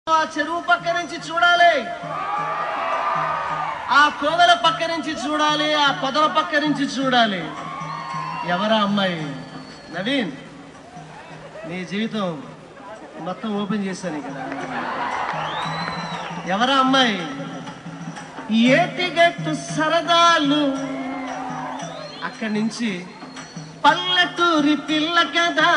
ఆ చెరువు పక్క నుంచి చూడాలి ఆ కోవెల పక్క నుంచి చూడాలి ఆ పొదల పక్క నుంచి చూడాలి ఎవరా అమ్మాయి నవీన్ నీ జీవితం మొత్తం ఓపెన్ చేశాను ఇక్కడ ఎవరా అమ్మాయి ఏటిగట్టు సరదాలు అక్కడి నుంచి పల్లెటూరి పిల్ల కదా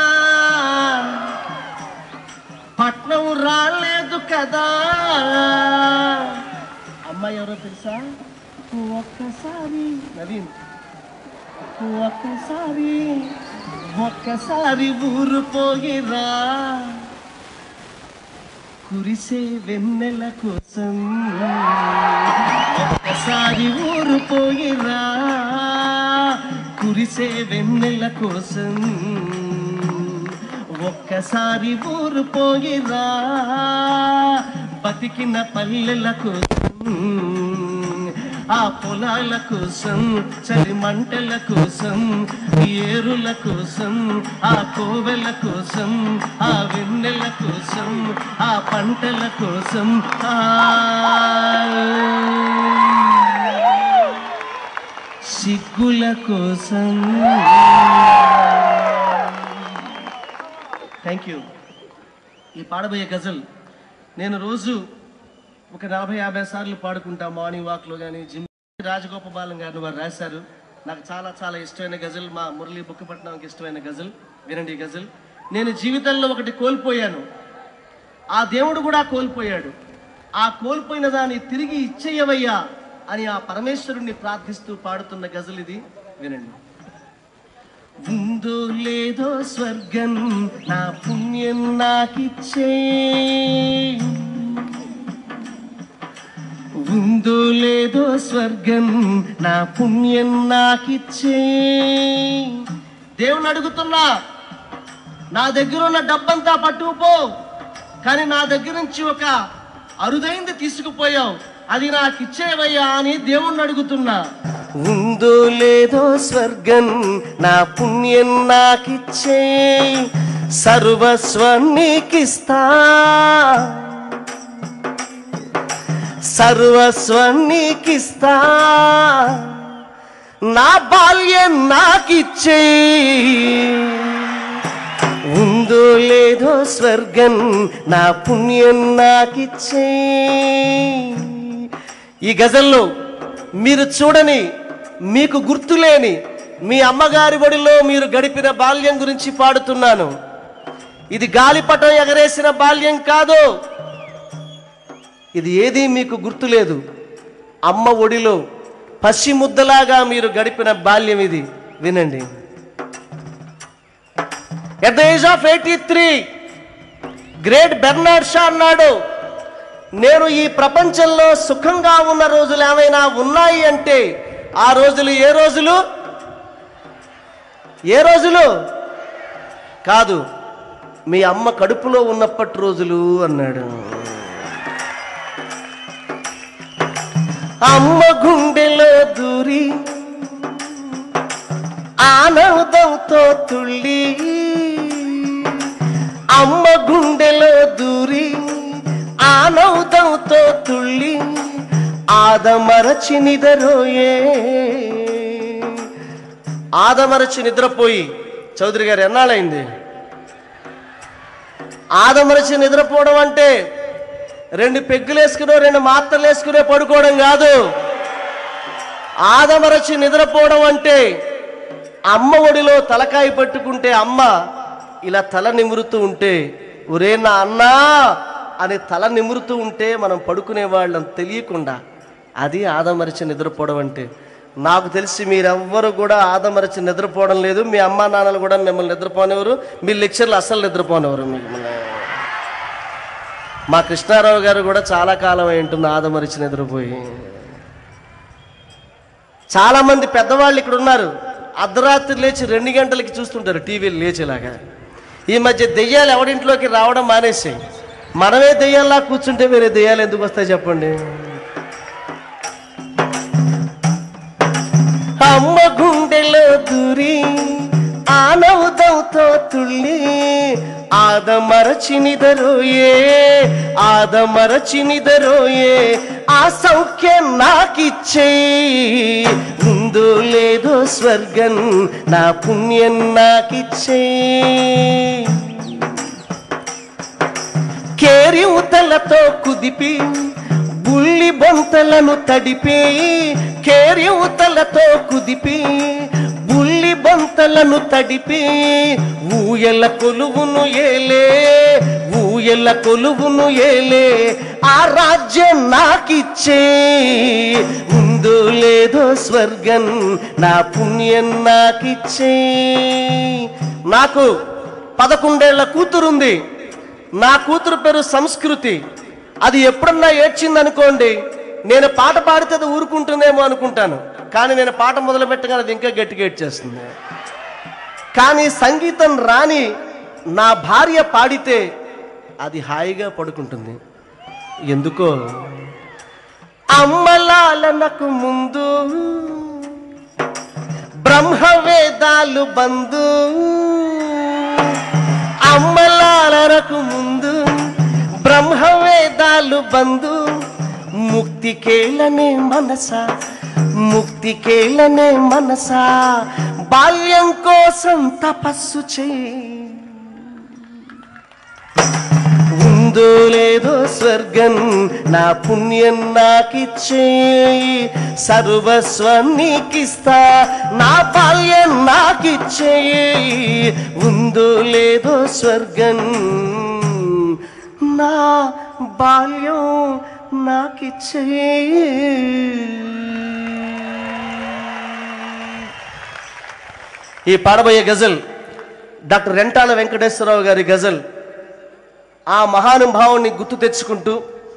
పట్నం రాలేదు కదా అమ్మాయి ఎవరో తెలుసా ఒక్కసారి నవీన్ ఒక్కసారి ఒక్కసారి ఊరు పోయిరా కురిసే వెన్నెల కోసం ఒక్కసారి ఊరు పోయిరా కురిసే వెన్నెల కోసం ఒక్కసారి ఊరు పోయిరా బతికిన పల్లెల కోసం ఆ పొలాల కోసం చలి మంటల కోసం ఏరుల కోసం ఆ కోవెల కోసం ఆ వెన్నెల కోసం ఆ పంటల కోసం ఆ సిగ్గుల కోసం థ్యాంక్ యూ ఈ పాడబోయే గజల్ నేను రోజు ఒక నలభై యాభై సార్లు పాడుకుంటా మార్నింగ్ వాక్లో కానీ జిమ్ రాజగోపాలం గారిని వారు రాశారు నాకు చాలా చాలా ఇష్టమైన గజల్ మా మురళి బుక్కపట్నంకి ఇష్టమైన గజల్ వినండి ఈ గజల్ నేను జీవితంలో ఒకటి కోల్పోయాను ఆ దేవుడు కూడా కోల్పోయాడు ఆ కోల్పోయిన దాన్ని తిరిగి ఇచ్చేయవయ్యా అని ఆ పరమేశ్వరుణ్ణి ప్రార్థిస్తూ పాడుతున్న గజల్ ఇది వినండి ఉందో లేదో స్వర్గం నా పుణ్యం నాకిచ్చే ఉందో లేదో స్వర్గం నా పుణ్యం నాకిచ్చే దేవుని అడుగుతున్నా నా దగ్గర ఉన్న డబ్బంతా పట్టుకుపో కానీ నా దగ్గర నుంచి ఒక అరుదైంది తీసుకుపోయావు అది నాకు ఇచ్చేవయ్యా అని దేవుణ్ణి అడుగుతున్నా ఉందో లేదో స్వర్గం నా పుణ్యం నాకిచ్చే సర్వస్వం నీకిస్తా సర్వస్వం నీకిస్తా నా బాల్యం నాకిచ్చే ఉందో లేదో స్వర్గం నా పుణ్యం నాకిచ్చే ఈ గజల్లో మీరు చూడని మీకు గుర్తులేని మీ అమ్మగారి ఒడిలో మీరు గడిపిన బాల్యం గురించి పాడుతున్నాను ఇది గాలిపటం ఎగరేసిన బాల్యం కాదు ఇది ఏదీ మీకు గుర్తులేదు అమ్మ ఒడిలో పసి ముద్దలాగా మీరు గడిపిన బాల్యం ఇది వినండి at the age of eighty three great Bernard Shaw అన్నాడు నేను ఈ ప్రపంచంలో సుఖంగా ఉన్న రోజులు ఏమైనా ఉన్నాయి అంటే ఆ రోజులు ఏ రోజులు ఏ రోజులు కాదు మీ అమ్మ కడుపులో ఉన్నప్పటి రోజులు అన్నాడు అమ్మ గుండెలో దూరి ఆనందంతో తుళ్ళి అమ్మ గుండెలో దూరి ఆనందంతో తుళ్ళి ఆదమరచి నిదరోయే ఆదమరచి నిద్రపోయి చౌదరి గారు ఎన్నాళ్ళైంది ఆదమరచి నిద్రపోవడం అంటే రెండు పెగ్గులు వేసుకునో రెండు మాత్రలు వేసుకునే పడుకోవడం కాదు ఆదమరచి నిద్రపోవడం అంటే అమ్మ ఒడిలో తలకాయ పట్టుకుంటే అమ్మ ఇలా తల నిమురుతూ ఉంటే ఒరే నా అన్నా అని తల నిమురుతూ ఉంటే మనం పడుకునే వాళ్ళం తెలియకుండా అది ఆదమరిచి నిద్రపోవడం అంటే నాకు తెలిసి మీరెవ్వరు కూడా ఆదమరిచి నిద్రపోవడం లేదు మీ అమ్మా నాన్నలు కూడా మిమ్మల్ని నిద్రపోనివ్వరు మీ లెక్చర్లు అస్సలు నిద్రపోనివ్వరు మిమ్మల్ని మా కృష్ణారావు గారు కూడా చాలా కాలం అయి ఉంటుంది ఆదమరిచి నిద్రపోయి చాలా మంది పెద్దవాళ్ళు ఇక్కడ ఉన్నారు అర్ధరాత్రి లేచి రెండు గంటలకి చూస్తుంటారు టీవీలు లేచేలాగా ఈ మధ్య దెయ్యాలు ఎవడింట్లోకి రావడం మానేసాయి మనమే దెయ్యాల్లా కూర్చుంటే వేరే దెయ్యాలు ఎందుకు వస్తాయి చెప్పండి అమ్మ గుండెలో దూరి ఆనవుతంతో తుళ్ళి ఆదమరచి నిదరోయే బాధ మరచినిదరోయే ఆ సౌఖ్యం నాకిచ్చే ఉందో లేదో స్వర్గం నా పుణ్యం నాకిచ్చే కేరివుతలతో కుదిపి బుల్లి బొంతలను తడిపి కేరివుతలతో కుదిపి బుల్లి బొంతలను తడిపి ఊయల కొలువును ఏలే ఊయల కొలువును ఏలే ఆ రాజ్యం నాకిచ్చే ఉందో లేదో స్వర్గం నా పుణ్యం నాకిచ్చే నాకు పదకొండేళ్ల కూతురుంది నా కూతురు పేరు సంస్కృతి అది ఎప్పుడన్నా ఏడ్చింది అనుకోండి నేను పాట పాడితే అది ఊరుకుంటుందేమో అనుకుంటాను కానీ నేను పాట మొదలు పెట్టగానే అది ఇంకా గట్టిగా ఏడ్చేస్తుంది కానీ సంగీతం రాని నా భార్య పాడితే అది హాయిగా పడుకుంటుంది ఎందుకో అమ్మలాలనకు ముందు బ్రహ్మవేదాలు బంధు అమ్మలాలరకు ముందు బ్రహ్మవేదాలు బంధు ముక్తి కేళనే మనస ముక్తి కేళనే మనస బాల్యం కోసం తపస్సు చేయి ఉందో లేదో స్వర్గం నా పుణ్యం నాకిచ్చే సర్వస్వం నీకిస్తా నా బాల్యం నాకిచ్చే ఉందో లేదో స్వర్గం నా బాల్యం నాకిచ్చే ఈ పాడబోయే గజల్ డాక్టర్ రెంటాల వెంకటేశ్వరరావు గారి గజల్ ఆ మహానుభావుని గుర్తు తెచ్చుకుంటూ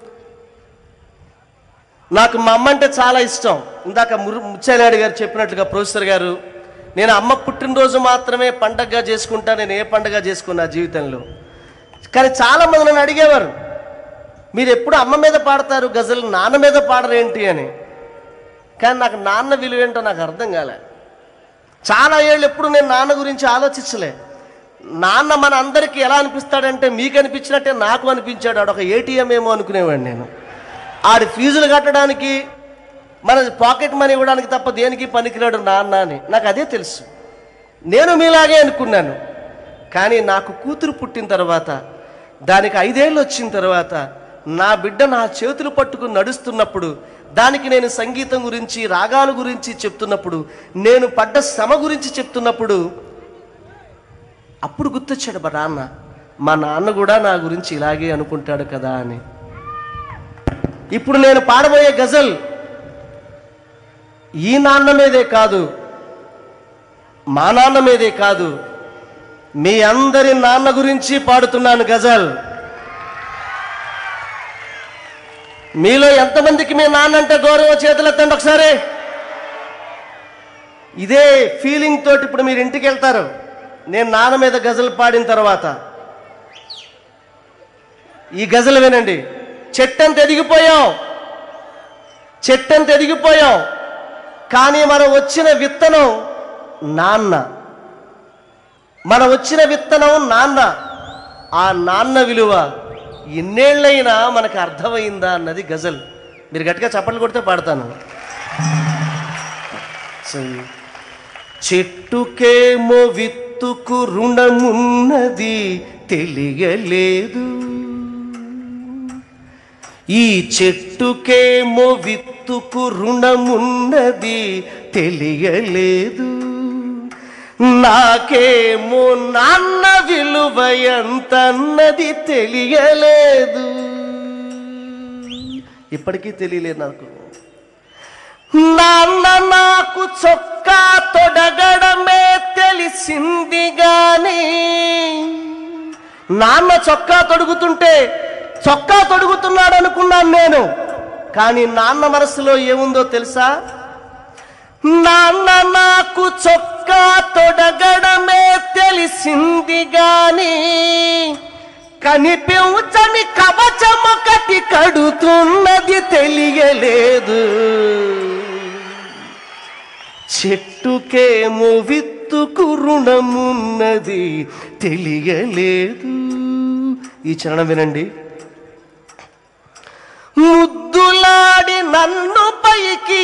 నాకు మా అమ్మ అంటే చాలా ఇష్టం ఇందాక మురు ముచ్చానాయుడు గారు చెప్పినట్లుగా ప్రొఫెసర్ గారు నేను అమ్మ పుట్టినరోజు మాత్రమే పండగగా చేసుకుంటా నేను ఏ పండగ చేసుకున్నా జీవితంలో కానీ చాలా మంది నన్ను అడిగేవారు మీరు ఎప్పుడు అమ్మ మీద పాడతారు గజల్ నాన్న మీద పాడరేంటి అని కానీ నాకు నాన్న విలువ ఏంటో నాకు అర్థం కాలే చాలా ఏళ్ళు ఎప్పుడు నేను నాన్న గురించి ఆలోచించలే నాన్న మన అందరికీ ఎలా అనిపిస్తాడంటే మీకు అనిపించినట్టే నాకు అనిపించాడు ఆడు ఒక ఏటీఎం ఏమో అనుకునేవాడు నేను ఆడి ఫీజులు కట్టడానికి మన పాకెట్ మనీ ఇవ్వడానికి తప్ప దేనికి పనికిరాడు నాన్న అని నాకు అదే తెలుసు నేను మీలాగే అనుకున్నాను కానీ నాకు కూతురు పుట్టిన తర్వాత దానికి ఐదేళ్ళు వచ్చిన తర్వాత నా బిడ్డ నా చేతులు పట్టుకుని నడుస్తున్నప్పుడు దానికి నేను సంగీతం గురించి రాగాల గురించి చెప్తున్నప్పుడు నేను పడ్డ శ్రమ గురించి చెప్తున్నప్పుడు అప్పుడు గుర్తొచ్చాడు మా నాన్న మా నాన్న కూడా నా గురించి ఇలాగే అనుకుంటాడు కదా అని ఇప్పుడు నేను పాడబోయే గజల్ ఈ నాన్న మీదే కాదు మా నాన్న మీదే కాదు మీ అందరి నాన్న గురించి పాడుతున్నాను గజల్ మీలో ఎంతమందికి మీ నాన్న అంటే గౌరవ చేతులెత్తండి ఒకసారి ఇదే ఫీలింగ్ తోటి ఇప్పుడు మీరు ఇంటికి వెళ్తారు నేను నాన్న మీద గజల్ పాడిన తర్వాత ఈ గజలు వినండి చెట్టంత ఎదిగిపోయాం చెట్టంత ఎదిగిపోయాం కానీ మనం వచ్చిన విత్తనం నాన్న మన వచ్చిన విత్తనం నాన్న ఆ నాన్న విలువ ఎన్నేళ్ళైనా మనకు అర్థమైందా అన్నది గజల్ మీరు గట్టిగా చప్పట్లు కొడితే పాడతాను సరే. చెట్టుకేమో విత్తుకు రుణమున్నది తెలియలేదు ఈ చెట్టుకేమో విత్తుకు రుణమున్నది తెలియలేదు నాకేమో నాన్న విలువ ఎంతన్నది తెలియలేదు ఇప్పటికీ తెలియలేదు నాకు నాన్న నాకు చొక్కా తొడగడమే తెలిసింది గాని నాన్న చొక్కా తొడుగుతుంటే చొక్కా తొడుగుతున్నాడు అనుకున్నాను నేను కానీ నాన్న మనసులో ఏముందో తెలుసా నాన్న నాకు చొక్కా తొడగడమే తెలిసింది గాని కనిపించని కవచమొకటి కడుతున్నది తెలియలేదు చెట్టుకేమో విత్తుకు రుణమున్నది తెలియలేదు ఈ చరణం వినండి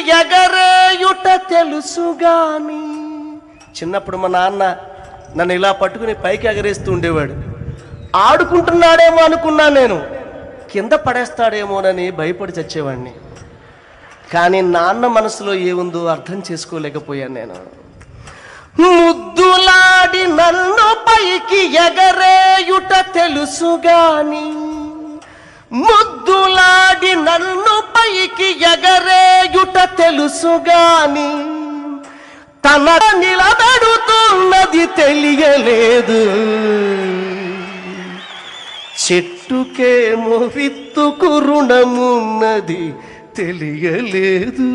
ఎగరేయుట తెలుసుగాని చిన్నప్పుడు మా నాన్న నన్ను ఇలా పట్టుకుని పైకి ఎగరేస్తూ ఉండేవాడు ఆడుకుంటున్నాడేమో అనుకున్నా నేను కింద పడేస్తాడేమోనని భయపడి చచ్చేవాడిని కానీ నాన్న మనసులో ఏముందో అర్థం చేసుకోలేకపోయాను నేను ముద్దులాడి నన్ను పైకి ఎగరేయుట తెలుసుగాని ముద్దులాడి నన్ను పైకి ఎగరేయుట తెలుసుగాని తన నిలబెడుతున్నది తెలియలేదు చెట్టుకేమో విత్తుకు రుణమున్నది తెలియలేదు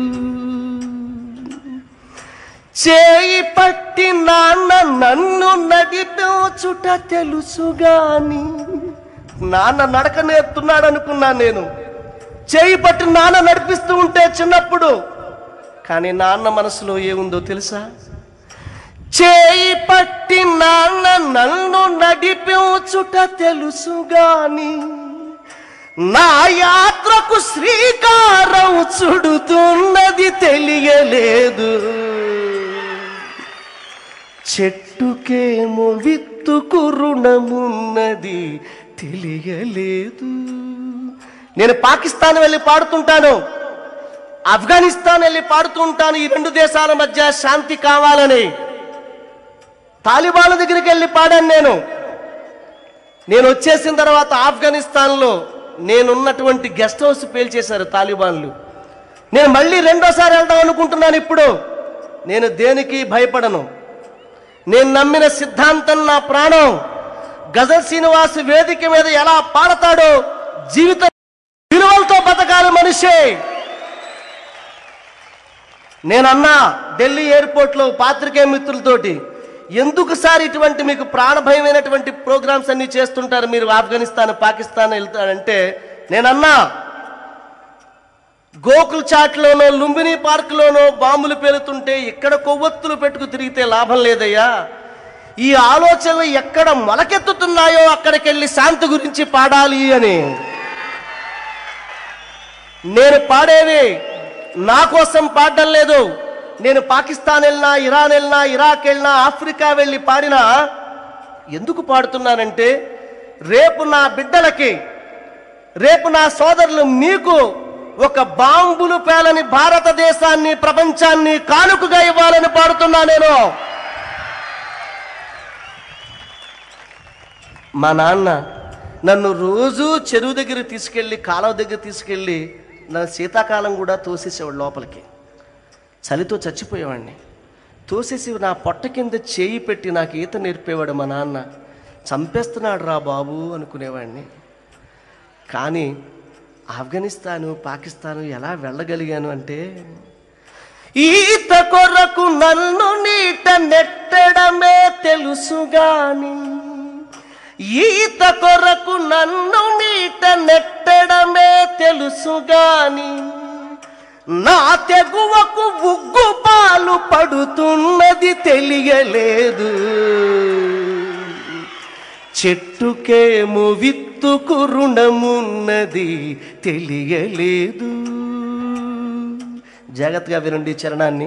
చేయి పట్టి నాన్న నన్ను నడిపించుట తెలుసుగాని నాన్న నడక నేర్తున్నాడు అనుకున్నా నేను చేయి పట్టి నాన్న నడిపిస్తూ ఉంటే చిన్నప్పుడు కానీ నాన్న మనసులో ఏముందో తెలుసా చేయి పట్టి నాన్న నన్ను నడిపించుట తెలుసుగాని నా యాత్రకు శ్రీకారం చుడుతున్నది తెలియలేదు చెట్టుకేమో విత్తుకు రుణమున్నది తెలియలేదు నేను పాకిస్తాన్ వెళ్ళి పాడుతుంటాను ఆఫ్ఘనిస్తాన్ వెళ్ళి పాడుతూ ఉంటాను ఈ రెండు దేశాల మధ్య శాంతి కావాలని తాలిబాన్ల దగ్గరికి వెళ్ళి పాడాను నేను నేను వచ్చేసిన తర్వాత ఆఫ్ఘనిస్తాన్లో నేనున్నటువంటి గెస్ట్ హౌస్ పేల్చేశారు తాలిబాన్లు నేను మళ్ళీ రెండోసారి వెళ్దాం అనుకుంటున్నాను ఇప్పుడు నేను దేనికి భయపడను నేను నమ్మిన సిద్ధాంతం నా ప్రాణం గజల్ శ్రీనివాస్ వేదిక మీద ఎలా పాడతాడో జీవిత విలువలతో బతకాలి మనిషి నేనన్నా ఢిల్లీ ఎయిర్పోర్ట్లో పాత్రికేయ మిత్రులతోటి ఎందుకు సార్ ఇటువంటి మీకు ప్రాణభయమైనటువంటి ప్రోగ్రామ్స్ అన్ని చేస్తుంటారు మీరు ఆఫ్ఘనిస్తాన్ పాకిస్తాన్ వెళ్తారంటే నేనన్నా గోకుల్ చాట్లోనో లుంబిని పార్క్లోనో బాంబులు పేలుతుంటే ఇక్కడ కొవ్వొత్తులు పెట్టుకు తిరిగితే లాభం లేదయ్యా ఈ ఆలోచనలు ఎక్కడ మొలకెత్తుతున్నాయో అక్కడికి వెళ్ళి శాంతి గురించి పాడాలి అని నేను పాడేవి నా కోసం పాడడం లేదు నేను పాకిస్తాన్ వెళ్ళినా ఇరాన్ వెళ్ళినా ఇరాక్ వెళ్ళినా ఆఫ్రికా వెళ్ళి పాడినా ఎందుకు పాడుతున్నానంటే రేపు నా బిడ్డలకి రేపు నా సోదరులు మీకు ఒక బాంబులు పేలని భారతదేశాన్ని ప్రపంచాన్ని కానుకగా ఇవ్వాలని పాడుతున్నా నేను మా నాన్న నన్ను రోజు చెరువు దగ్గర తీసుకెళ్ళి కాలువ దగ్గర తీసుకెళ్ళి నా శీతాకాలం కూడా తోసేసేవాడు లోపలికి చలితో చచ్చిపోయేవాడిని తోసేసి నా పొట్ట కింద చేయి పెట్టి నాకు ఈత నేర్పేవాడు మా నాన్న చంపేస్తున్నాడు రా బాబు అనుకునేవాడిని కానీ ఆఫ్ఘనిస్తాను పాకిస్తాను ఎలా వెళ్ళగలిగాను అంటే ఈత కొరకు నన్ను నీట నెట్టడమే తెలుసుగాని ఈత కొరకు నన్ను నీట నెట్టడమే తెలుసుగాని నా తెగువకు ఉగ్గు పాలు పడుతున్నది తెలియలేదు చెట్టుకేమో విత్తుకు రుణమున్నది తెలియలేదు జాగ్రత్తగా వినండి ఈ చరణాన్ని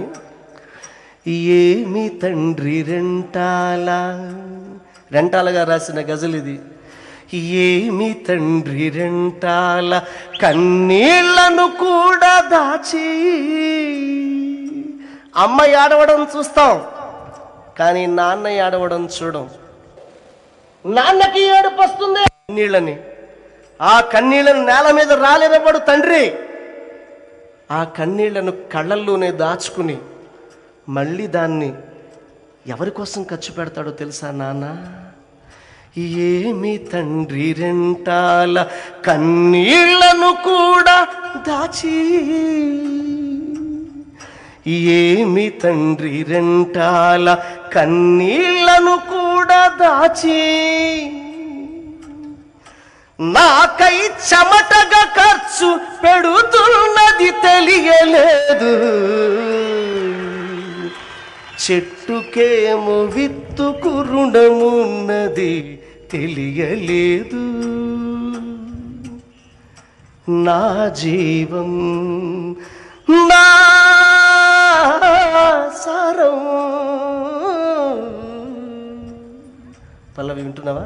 ఏమి తండ్రి రెంటాల రెంటాలగా రాసిన గజల్ ఇది ఏమి తండ్రి రెంటాల కన్నీళ్లను కూడా దాచి అమ్మ ఏడవడం చూస్తాం కానీ నాన్న ఏడవడం చూడం నాన్నకి ఏడుపు వస్తుంది కన్నీళ్ళని ఆ కన్నీళ్ళను నేల మీద రాలేనప్పుడు తండ్రి ఆ కన్నీళ్లను కళ్ళల్లోనే దాచుకుని మళ్ళీ దాన్ని ఎవరి కోసం ఖర్చు పెడతాడో తెలుసా నాన్న ఏమి తండ్రి రెంటాల కన్నీళ్లను కూడా దాచి ఏమి తండ్రి రెంటాల కన్నీళ్లను కూడా దాచి నాకై చెమటగా ఖర్చు పెడుతున్నది తెలియలేదు చెట్టుకేమో విత్తుకు రుణమున్నది తెలియలేదు నా జీవం నా సారం పల్లవి వింటున్నావా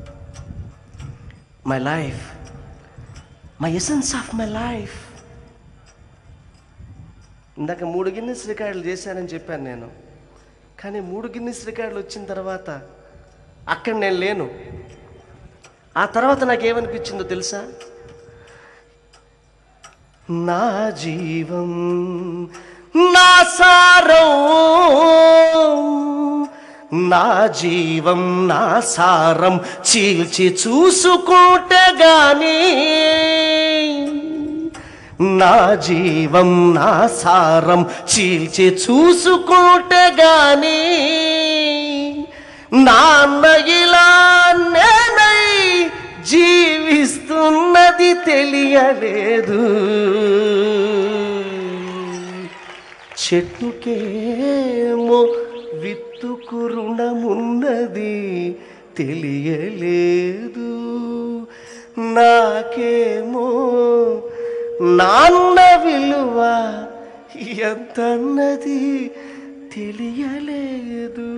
my life my essence of my life ఇందాక మూడు గిన్నెస్ రికార్డులు చేశానని చెప్పాను నేను కానీ మూడు గిన్నెస్ రికార్డులు వచ్చిన తర్వాత అక్కడ నేను లేను ఆ తర్వాత నాకేమనిపించిందో తెలుసా నా జీవం నా సారం నా జీవం నా సారం చీల్చి చూసుకుంటే గాని నా జీవం నా సారం చీల్చి చూసుకుంటే గాని నాన్న ఇలా నేనై జీవిస్తున్నది తెలియలేదు చెట్టుకేమో విత్తుకు రుణమున్నది తెలియలేదు నాకేమో నాన్న విలువ ఎంతన్నది తెలియలేదు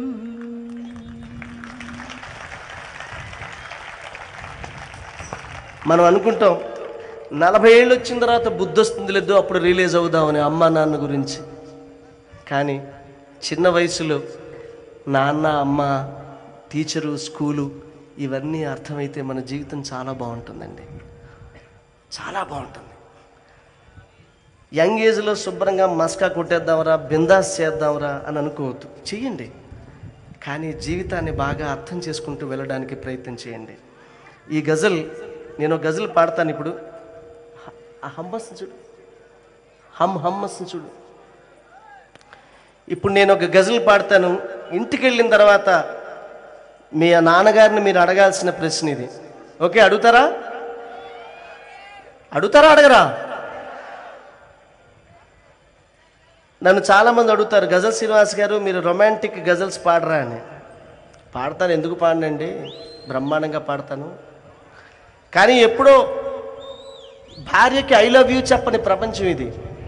మనం అనుకుంటాం నలభై ఏళ్ళు వచ్చిన తర్వాత బుద్ధి వస్తుంది లేదు అప్పుడు రిలీజ్ అవుదామని అమ్మ నాన్న గురించి కానీ చిన్న వయసులో నాన్న అమ్మ టీచరు స్కూలు ఇవన్నీ అర్థమైతే మన జీవితం చాలా బాగుంటుందండి చాలా బాగుంటుంది యంగ్ ఏజ్లో శుభ్రంగా మస్కా కొట్టేద్దాంరా బిందాస్ చేద్దాంరా అని అనుకోవద్దు చెయ్యండి కానీ జీవితాన్ని బాగా అర్థం చేసుకుంటూ వెళ్ళడానికి ప్రయత్నం చేయండి ఈ గజల్ నేను ఒక గజల్ పాడతాను ఇప్పుడు హ- ఆ హమ్మస్ని చూడు హమ్ హమ్మస్ని చూడు ఇప్పుడు నేను ఒక గజల్ పాడతాను ఇంటికి వెళ్ళిన తర్వాత మీ నాన్నగారిని మీరు అడగాల్సిన ప్రశ్న ఇది ఓకే అడుగుతారా అడుగుతారా అడగరా నన్ను చాలామంది అడుగుతారు గజల్ శ్రీనివాస్ గారు మీరు రొమాంటిక్ గజల్స్ పాడరా అని పాడతాను ఎందుకు పాడనండి బ్రహ్మాండంగా పాడతాను కానీ ఎప్పుడో భార్యకి ఐ లవ్ యూ చెప్పని ప్రపంచం ఇది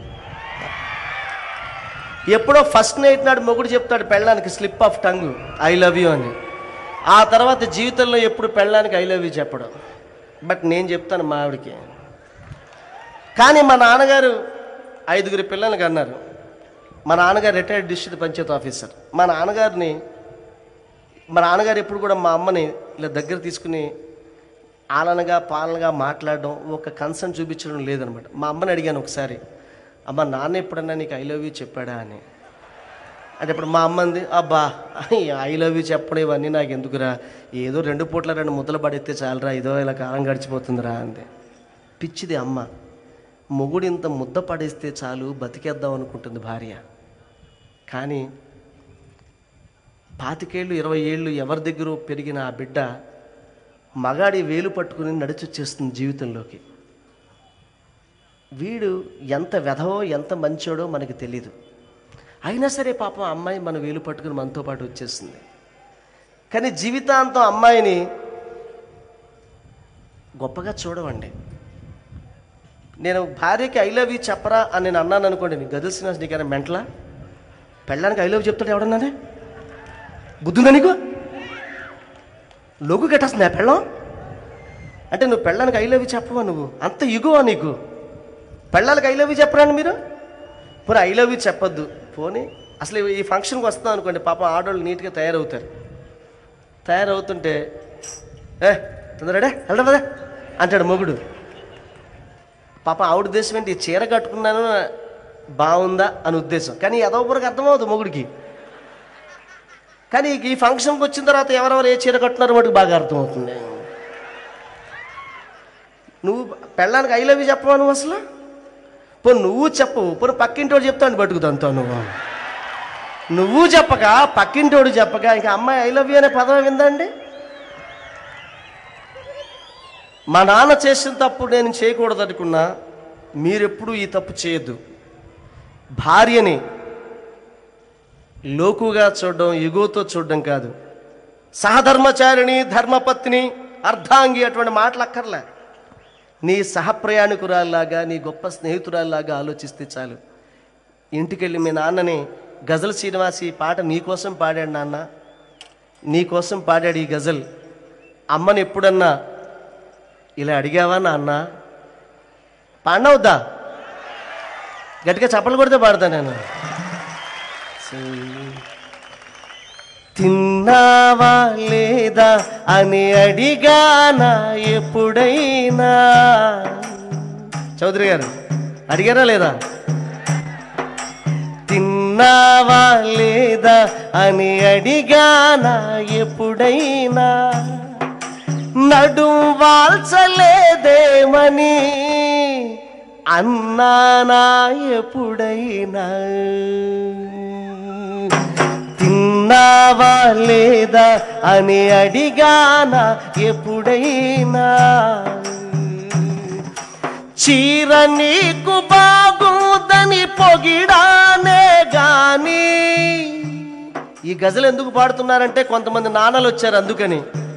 ఎప్పుడో ఫస్ట్ నైట్ నాడు మొగుడు చెప్తాడు పెళ్ళానికి slip of tongue I love you అని ఆ తర్వాత జీవితంలో ఎప్పుడు పెళ్ళానికి ఐ లవ్ యూ చెప్పడం బట్ నేను చెప్తాను మా ఆవిడకి కానీ మా నాన్నగారు ఐదుగురి పిల్లలకి అన్నారు మా నాన్నగారు రిటైర్డ్ డిస్ట్రిక్ట్ పంచాయత్ ఆఫీసర్ మా నాన్నగారిని మా నాన్నగారు ఎప్పుడు కూడా మా అమ్మని ఇలా దగ్గర తీసుకుని ఆలనగా పాలనగా మాట్లాడడం ఒక కన్సర్న్ చూపించడం లేదనమాట మా అమ్మని అడిగాను ఒకసారి అమ్మ నాన్న ఎప్పుడన్నా నీకు ఐ లవ్ యూ చెప్పాడా అని అంటే ఇప్పుడు మా అమ్మ అంది అబ్బా ఐ లవ్ యూ చెప్పడం ఇవన్నీ నాకు ఎందుకురా ఏదో రెండు పూట్ల రెండు ముద్దలు పడెత్తే చాలరా ఏదో ఇలా కాలం గడిచిపోతుందిరా అంది పిచ్చిది అమ్మ మొగుడు ఇంత ముద్ద పడేస్తే చాలు బతికేద్దాం అనుకుంటుంది భార్య కానీ పాతికేళ్ళు ఇరవై ఏళ్ళు ఎవరి దగ్గర పెరిగిన ఆ బిడ్డ మగాడి వేలు పట్టుకుని నడిచొచ్చేస్తుంది జీవితంలోకి వీడు ఎంత వెధవో ఎంత మంచోడో మనకి తెలీదు అయినా సరే పాపం అమ్మాయి మన వేలు పట్టుకుని మనతో పాటు వచ్చేస్తుంది కానీ జీవితాంతం అమ్మాయిని గొప్పగా చూడవండి నేను భార్యకి ఐ లవ్ యూ చెప్పరా అని నేను అన్నాను అనుకోండి నీ గదులు శ్రీనివాస్ నీకైనా మెంటలా పెళ్ళడానికి ఐ లవ్ చెప్తాడు ఎవడన్నానే బుద్ధుందా నీకు లోకు కట్టేస్తుంది ఆ పెళ్ళం అంటే నువ్వు పెళ్ళానికి ఐ లవ్ యూ చెప్పవా నువ్వు అంత ఇగువా నీకు పెళ్ళాలకు ఐ లవ్ యూ చెప్పరాని మీరు పోనీ ఐ లవ్ యూ చెప్పొద్దు పోనీ అసలు ఈ ఫంక్షన్కి వస్తాం అనుకోండి పాపం ఆడవాళ్ళు నీట్గా తయారవుతారు తయారవుతుంటే ఏ తొందరడే వెళ్దాం పదా అంటాడు మొగుడు పాప ఆవిడ ఉద్దేశం ఏంటి ఈ చీర కట్టుకున్నాను బాగుందా అని ఉద్దేశం కానీ ఎదవపురకు అర్థమవుతుంది మొగుడికి కానీ ఈ ఫంక్షన్కి వచ్చిన తర్వాత ఎవరెవరు ఏ చీర కట్టున్నారో వాటికి బాగా అర్థమవుతుంది నువ్వు పెళ్ళానికి ఐ లవ్ యూ చెప్పవా నువ్వు అసలు పో నువ్వు చెప్పవు పోనీ పక్కింటోడు చెప్తాను బతుకుతాంతో నువ్వు నువ్వు చెప్పక పక్కింటోడు చెప్పక ఇంకా అమ్మాయి ఐ లవ్ యూ అనే పదం విందండి మా నాన్న చేసిన తప్పు నేను చేయకూడదు అనుకున్నా మీరెప్పుడు ఈ తప్పు చేయొద్దు భార్యని లోకుగా చూడడం ఎగువతో చూడడం కాదు సహధర్మచారిణి ధర్మపత్ని అర్ధాంగి అటువంటి మాటలు అక్కర్లే నీ సహప్రయాణికురాల్లాగా నీ గొప్ప స్నేహితురాల్లాగా ఆలోచిస్తే చాలు ఇంటికెళ్ళి మీ నాన్నని గజల్ శ్రీనివాస్ ఈ పాట నీకోసం పాడాడు నాన్న నీకోసం పాడాడు ఈ గజల్ అమ్మని ఎప్పుడన్నా ఇలా అడిగావా నాన్న పాడినవుద్దా గట్టిగా చప్పలు కొడితే పాడతా నేను తిన్నావా లేదా అని అడిగానా ఎప్పుడైనా చౌదరి గారు అడిగారా లేదా తిన్నావా లేదా అని అడిగానా ఎప్పుడైనా నడుం వాల్చలేదేమని అన్నానా ఎప్పుడైనా తిన్నావా లేదా అని అడిగానా ఎప్పుడైనా చీర నీకు బాగుందని పొగిడానే గాని ఈ గజలు ఎందుకు పాడుతున్నారంటే కొంతమంది నాన్నలు వచ్చారు అందుకని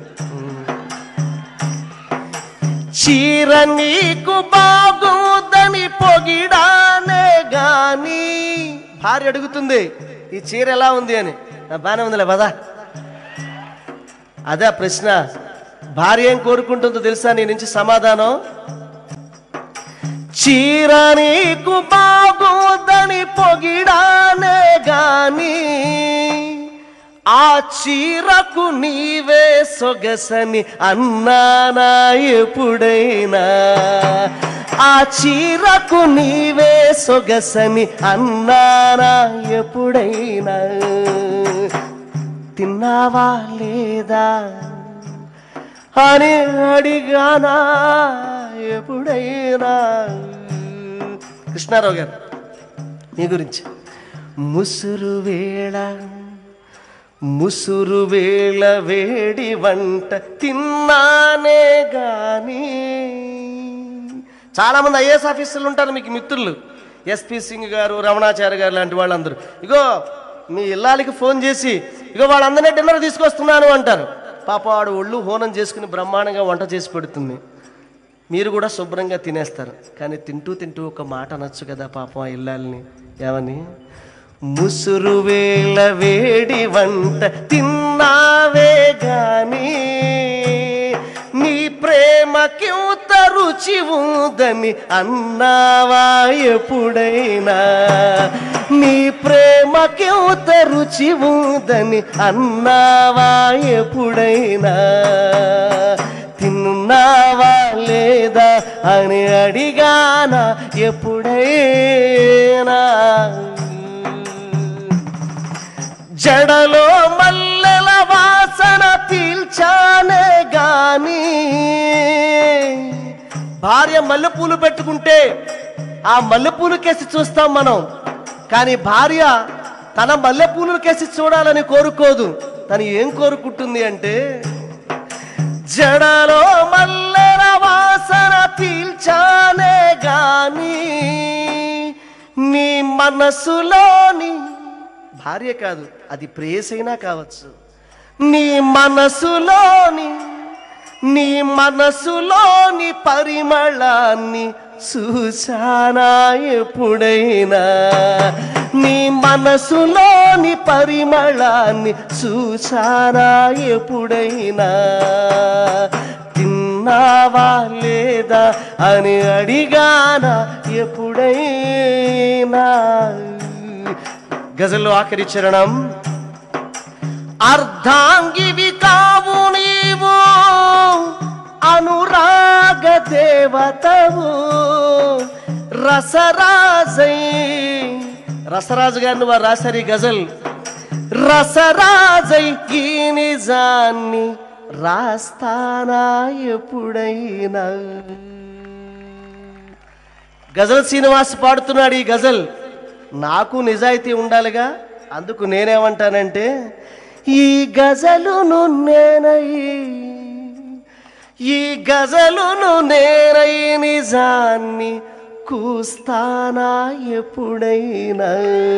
చీర నీకు బాగుందని పొగిడానే గాని భార్య అడుగుతుంది ఈ చీర ఎలా ఉంది అని "ఆ, బానే ఉందిలే పదా అదే ఆ ప్రశ్న భార్య ఏం కోరుకుంటుందో తెలుసా నీ నుంచి సమాధానం చీర నీకు బాగుందని పొగిడానే గాని ఆ చీరకు నీవే సొగసని అన్నానా ఎప్పుడైనా ఆ చీరకు నీవే సొగసని అన్నానా ఎప్పుడైనా తిన్నావా లేదా అని అడిగానా ఎప్పుడైనా కృష్ణారావు గారు మీ గురించి ముసురు వేళ ముసురు వేళ వేడి వంట తిన్నానే గాని చాలామంది ఐఏఎస్ ఆఫీసర్లు ఉంటారు మీకు మిత్రులు ఎస్పి సింగ్ గారు రమణాచార్య గారు లాంటి వాళ్ళందరూ ఇగో మీ ఇల్లాలకి ఫోన్ చేసి ఇగో వాళ్ళందరినీ డిన్నర్ తీసుకొస్తున్నాను అంటారు పాప వాడు ఒళ్ళు హోనం చేసుకుని బ్రహ్మాండంగా వంట చేసి పెడుతుంది మీరు కూడా శుభ్రంగా తినేస్తారు కానీ తింటూ తింటూ ఒక మాట అనొచ్చు కదా పాపం ఆ ఇల్లాలని ఏమని ముసురు వేళ వేడి వంట తిన్నావే గాని నీ ప్రేమకి ఉత రుచి ఉందని అన్నావా ఎప్పుడైనా నీ ప్రేమకి ఉత రుచి ఉందని అన్నావా ఎప్పుడైనా తిన్నావా లేదా అని అడిగానా ఎప్పుడైనా జడలో మల్లెల వాసన పీల్చానే గాని భార్య మల్లెపూలు పెట్టుకుంటే ఆ మల్లెపూలు కేసి చూస్తాం మనం కానీ భార్య తన మల్లెపూలు కేసి చూడాలని కోరుకోదు తను ఏం కోరుకుంటుంది అంటే జడలో మల్లెల వాసన పీల్చానే గాని నీ మనసులోని భార్య కాదు అది ప్రేయసైనా కావచ్చు నీ మనసులోని నీ మనసులోని పరిమళాన్ని చూసానా ఎప్పుడైనా నీ మనసులోని పరిమళాన్ని చూసానా ఎప్పుడైనా తిన్నావా లేదా అని అడిగానా ఎప్పుడైనా గజల్లో ఆఖరి చరణం అర్ధాంగివి కావు నీవు అనురాగ దేవతవు రసరాజై రసరాజు గారిని వారు రాశారు ఈ గజల్ రసరాజై ఈ నిజాన్ని రాస్తానా ఎప్పుడైనా గజల్ శ్రీనివాస్ పాడుతున్నాడు ఈ గజల్ నాకు నిజాయితీ ఉండాలిగా అందుకు నేనేమంటానంటే ఈ గజలును నేనై ఈ గజలును నేనై నిజాన్ని కూస్తానా ఎప్పుడైనా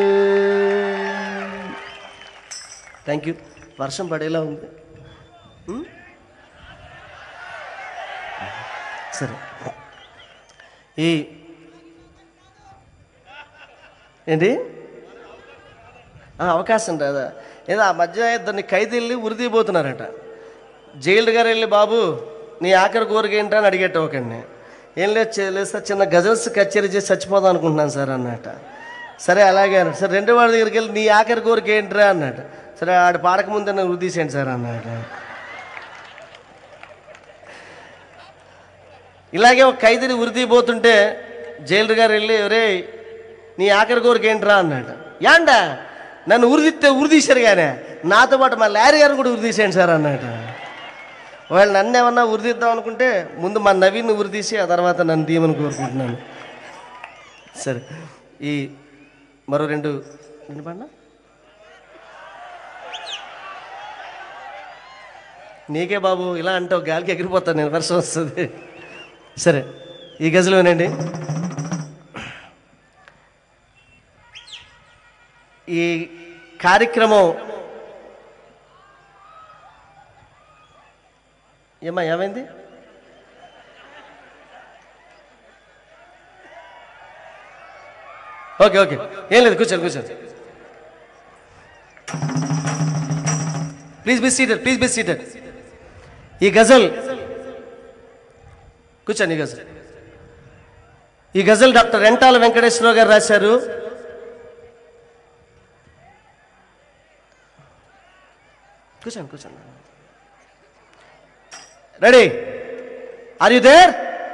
థ్యాంక్ యూ వర్షం పడేలా ఉంది ఉం? సరే ఏంటి ఆ, అవకాశం రాదా ఏదో ఆ మధ్య ఇద్దరిని ఖైదీల్ని ఉరిదీయబోతున్నారట జైలు గారు వెళ్ళి బాబు నీ ఆఖరి కోరిక ఏంటా అని అడిగేట ఒకడిని ఏం లేదు చే- లేదు సార్ చిన్న గజల్స్ కచేరీ చేసి చచ్చిపోదాం అనుకుంటున్నాను సార్ అన్నట సరే అలాగే అన్నాడు సరే రెండో వాడి దగ్గరికి వెళ్ళి నీ ఆఖరి కోరిక ఏంట్రా అన్నట సరే ఆడు పాడక ముందే నన్ను ఉరిదీసేయండి సార్ అన్నట ఇలాగే ఒక ఖైదీని ఉరిదీయబోతుంటే జైలు గారు వెళ్ళి ఒరే నీ ఆఖరి కోరిక ఏంట్రా అన్నాడు యాండా నన్ను ఉరిదిస్తే ఉరిదీశారు కానీ నాతో పాటు మా లారీ గారు కూడా ఉరిదీసేయండి సార్ అన్నాడు వాళ్ళు నన్ను ఏమన్నా ఉరిదిద్దాం అనుకుంటే ముందు మా నవీన్ ఉరిదీసి ఆ తర్వాత నన్ను దీయమని కోరుకుంటున్నాను సరే ఈ మరో రెండు రెండు పాడినా నీకే బాబు ఇలా అంటావు గాలికి ఎగిరిపోతాను నేను వర్షం వస్తుంది సరే ఈ గజలు వినండి ఈ కార్యక్రమం ఏమా ఏమైంది ఓకే ఓకే ఏం లేదు కూర్చోండి కూర్చోండి please be seated please be seated ఈ గజల్ కూర్చోండి ఈ గజల్ ఈ గజల్ డాక్టర్ రెంటాల వెంకటేశ్వరరావు గారు రాశారు కూర్చోండి కూర్చోండి రెడీ ఆర్ యు దేర్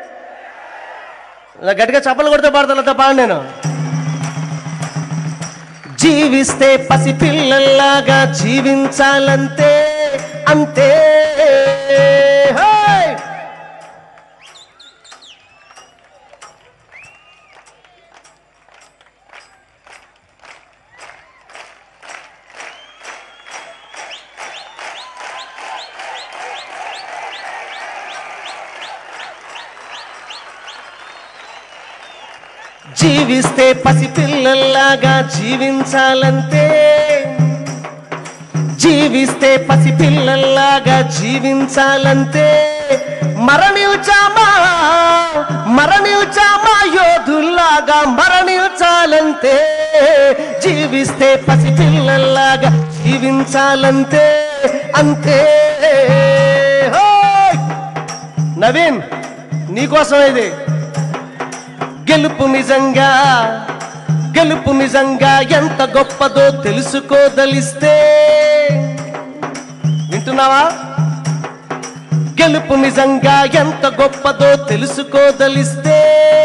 ఇలా గట్టిగా చప్పలు కొడితే పాడతా పాడు నేను జీవిస్తే పసిపిల్లల్లాగా జీవించాలంతే అంతే హోయ్! జీవిస్తే పసిపిల్లల్లాగా జీవించాలంతే జీవిస్తే పసిపిల్లల్లాగా జీవించాలంతే మరణించామా మరణించామా యోధుల్లాగా మరణించాలంతే జీవిస్తే పసిపిల్లల్లాగా జీవించాలంతే అంతే హోయ్! నవీన్ నీకోసం ఇది గెలుపు నిజంగా గెలుపు నిజంగా ఎంత గొప్పదో తెలుసుకోదలిస్తే వింటున్నావా గెలుపు నిజంగా ఎంత గొప్పదో తెలుసుకోదలిస్తే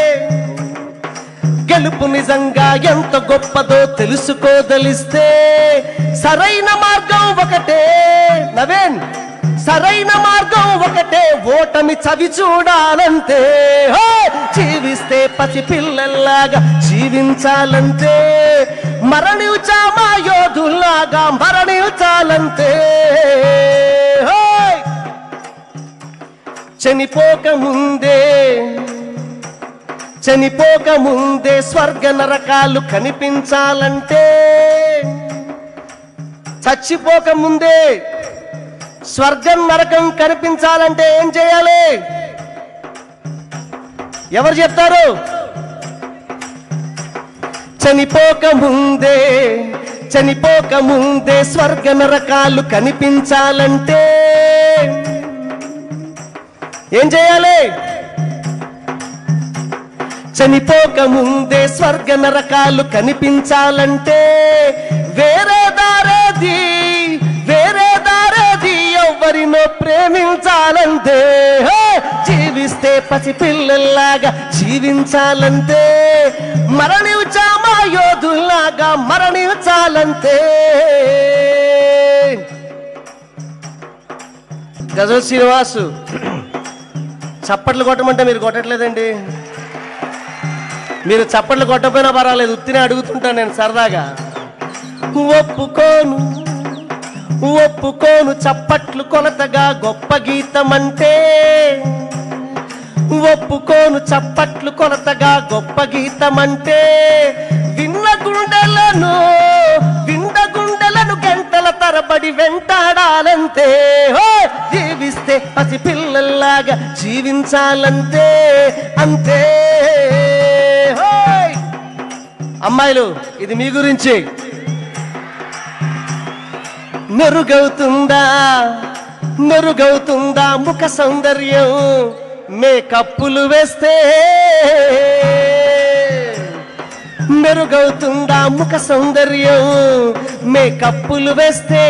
గెలుపు నిజంగా ఎంత గొప్పదో తెలుసుకోదలిస్తే సరైన మార్గం ఒకటే నవేన్ సరైన మార్గం ఒకటే ఓటమి చవి చూడాలంతే హో! జీవిస్తే పసి పిల్లల్లాగా జీవించాలంతే మరణించామా యోధుల్లాగా మరణించాలంతే హోయ్! చనిపోక ముందే చనిపోక ముందే స్వర్గ నరకాలు కనిపించాలంటే చచ్చిపోక ముందే స్వర్గం నరకం కనిపించాలంటే ఏం చేయాలి ఎవరు చెప్తారు చనిపోక ముందే చనిపోక ముందే స్వర్గ నరకాలు కనిపించాలంటే ఏం చేయాలి చనిపోక ముందే స్వర్గ నరకాలు కనిపించాలంటే వేరే దారేది వేరే దారేది ఎవరినో ప్రేమించాలంటే హే! జీవిస్తే పసిపిల్లల్లాగా జీవించాలంటే మరణించామా యోధుల్లాగా మరణించాలంతే గజల్ శ్రీనివాసు చప్పట్లు కొట్టమంటే మీరు కొట్టట్లేదండి మీరు చప్పట్లు కొట్టకపోయినా పర్వాలేదు ఉత్తినే అడుగుతుంటాను నేను సరదాగా ఒప్పుకోను ఒప్పుకోను చప్పట్లు కొలతగా గొప్ప గీతం అంటే ఒప్పుకోను చప్పట్లు కొలతగా గొప్ప గీతం అంటే విన్న గుండెలను విండ గుండెలను గంటల తరబడి వెంటాడాలంతే హో! జీవిస్తే పసి పిల్లల్లాగా జీవించాలంతే అంతే హోయ్! అమ్మాయిలు ఇది మీ గురించి మెరుగవుతుందా మెరుగవుతుందా ముఖ సౌందర్యం మేకప్పులు వేస్తే మెరుగవుతుందా ముఖ సౌందర్యం మేకప్పులు వేస్తే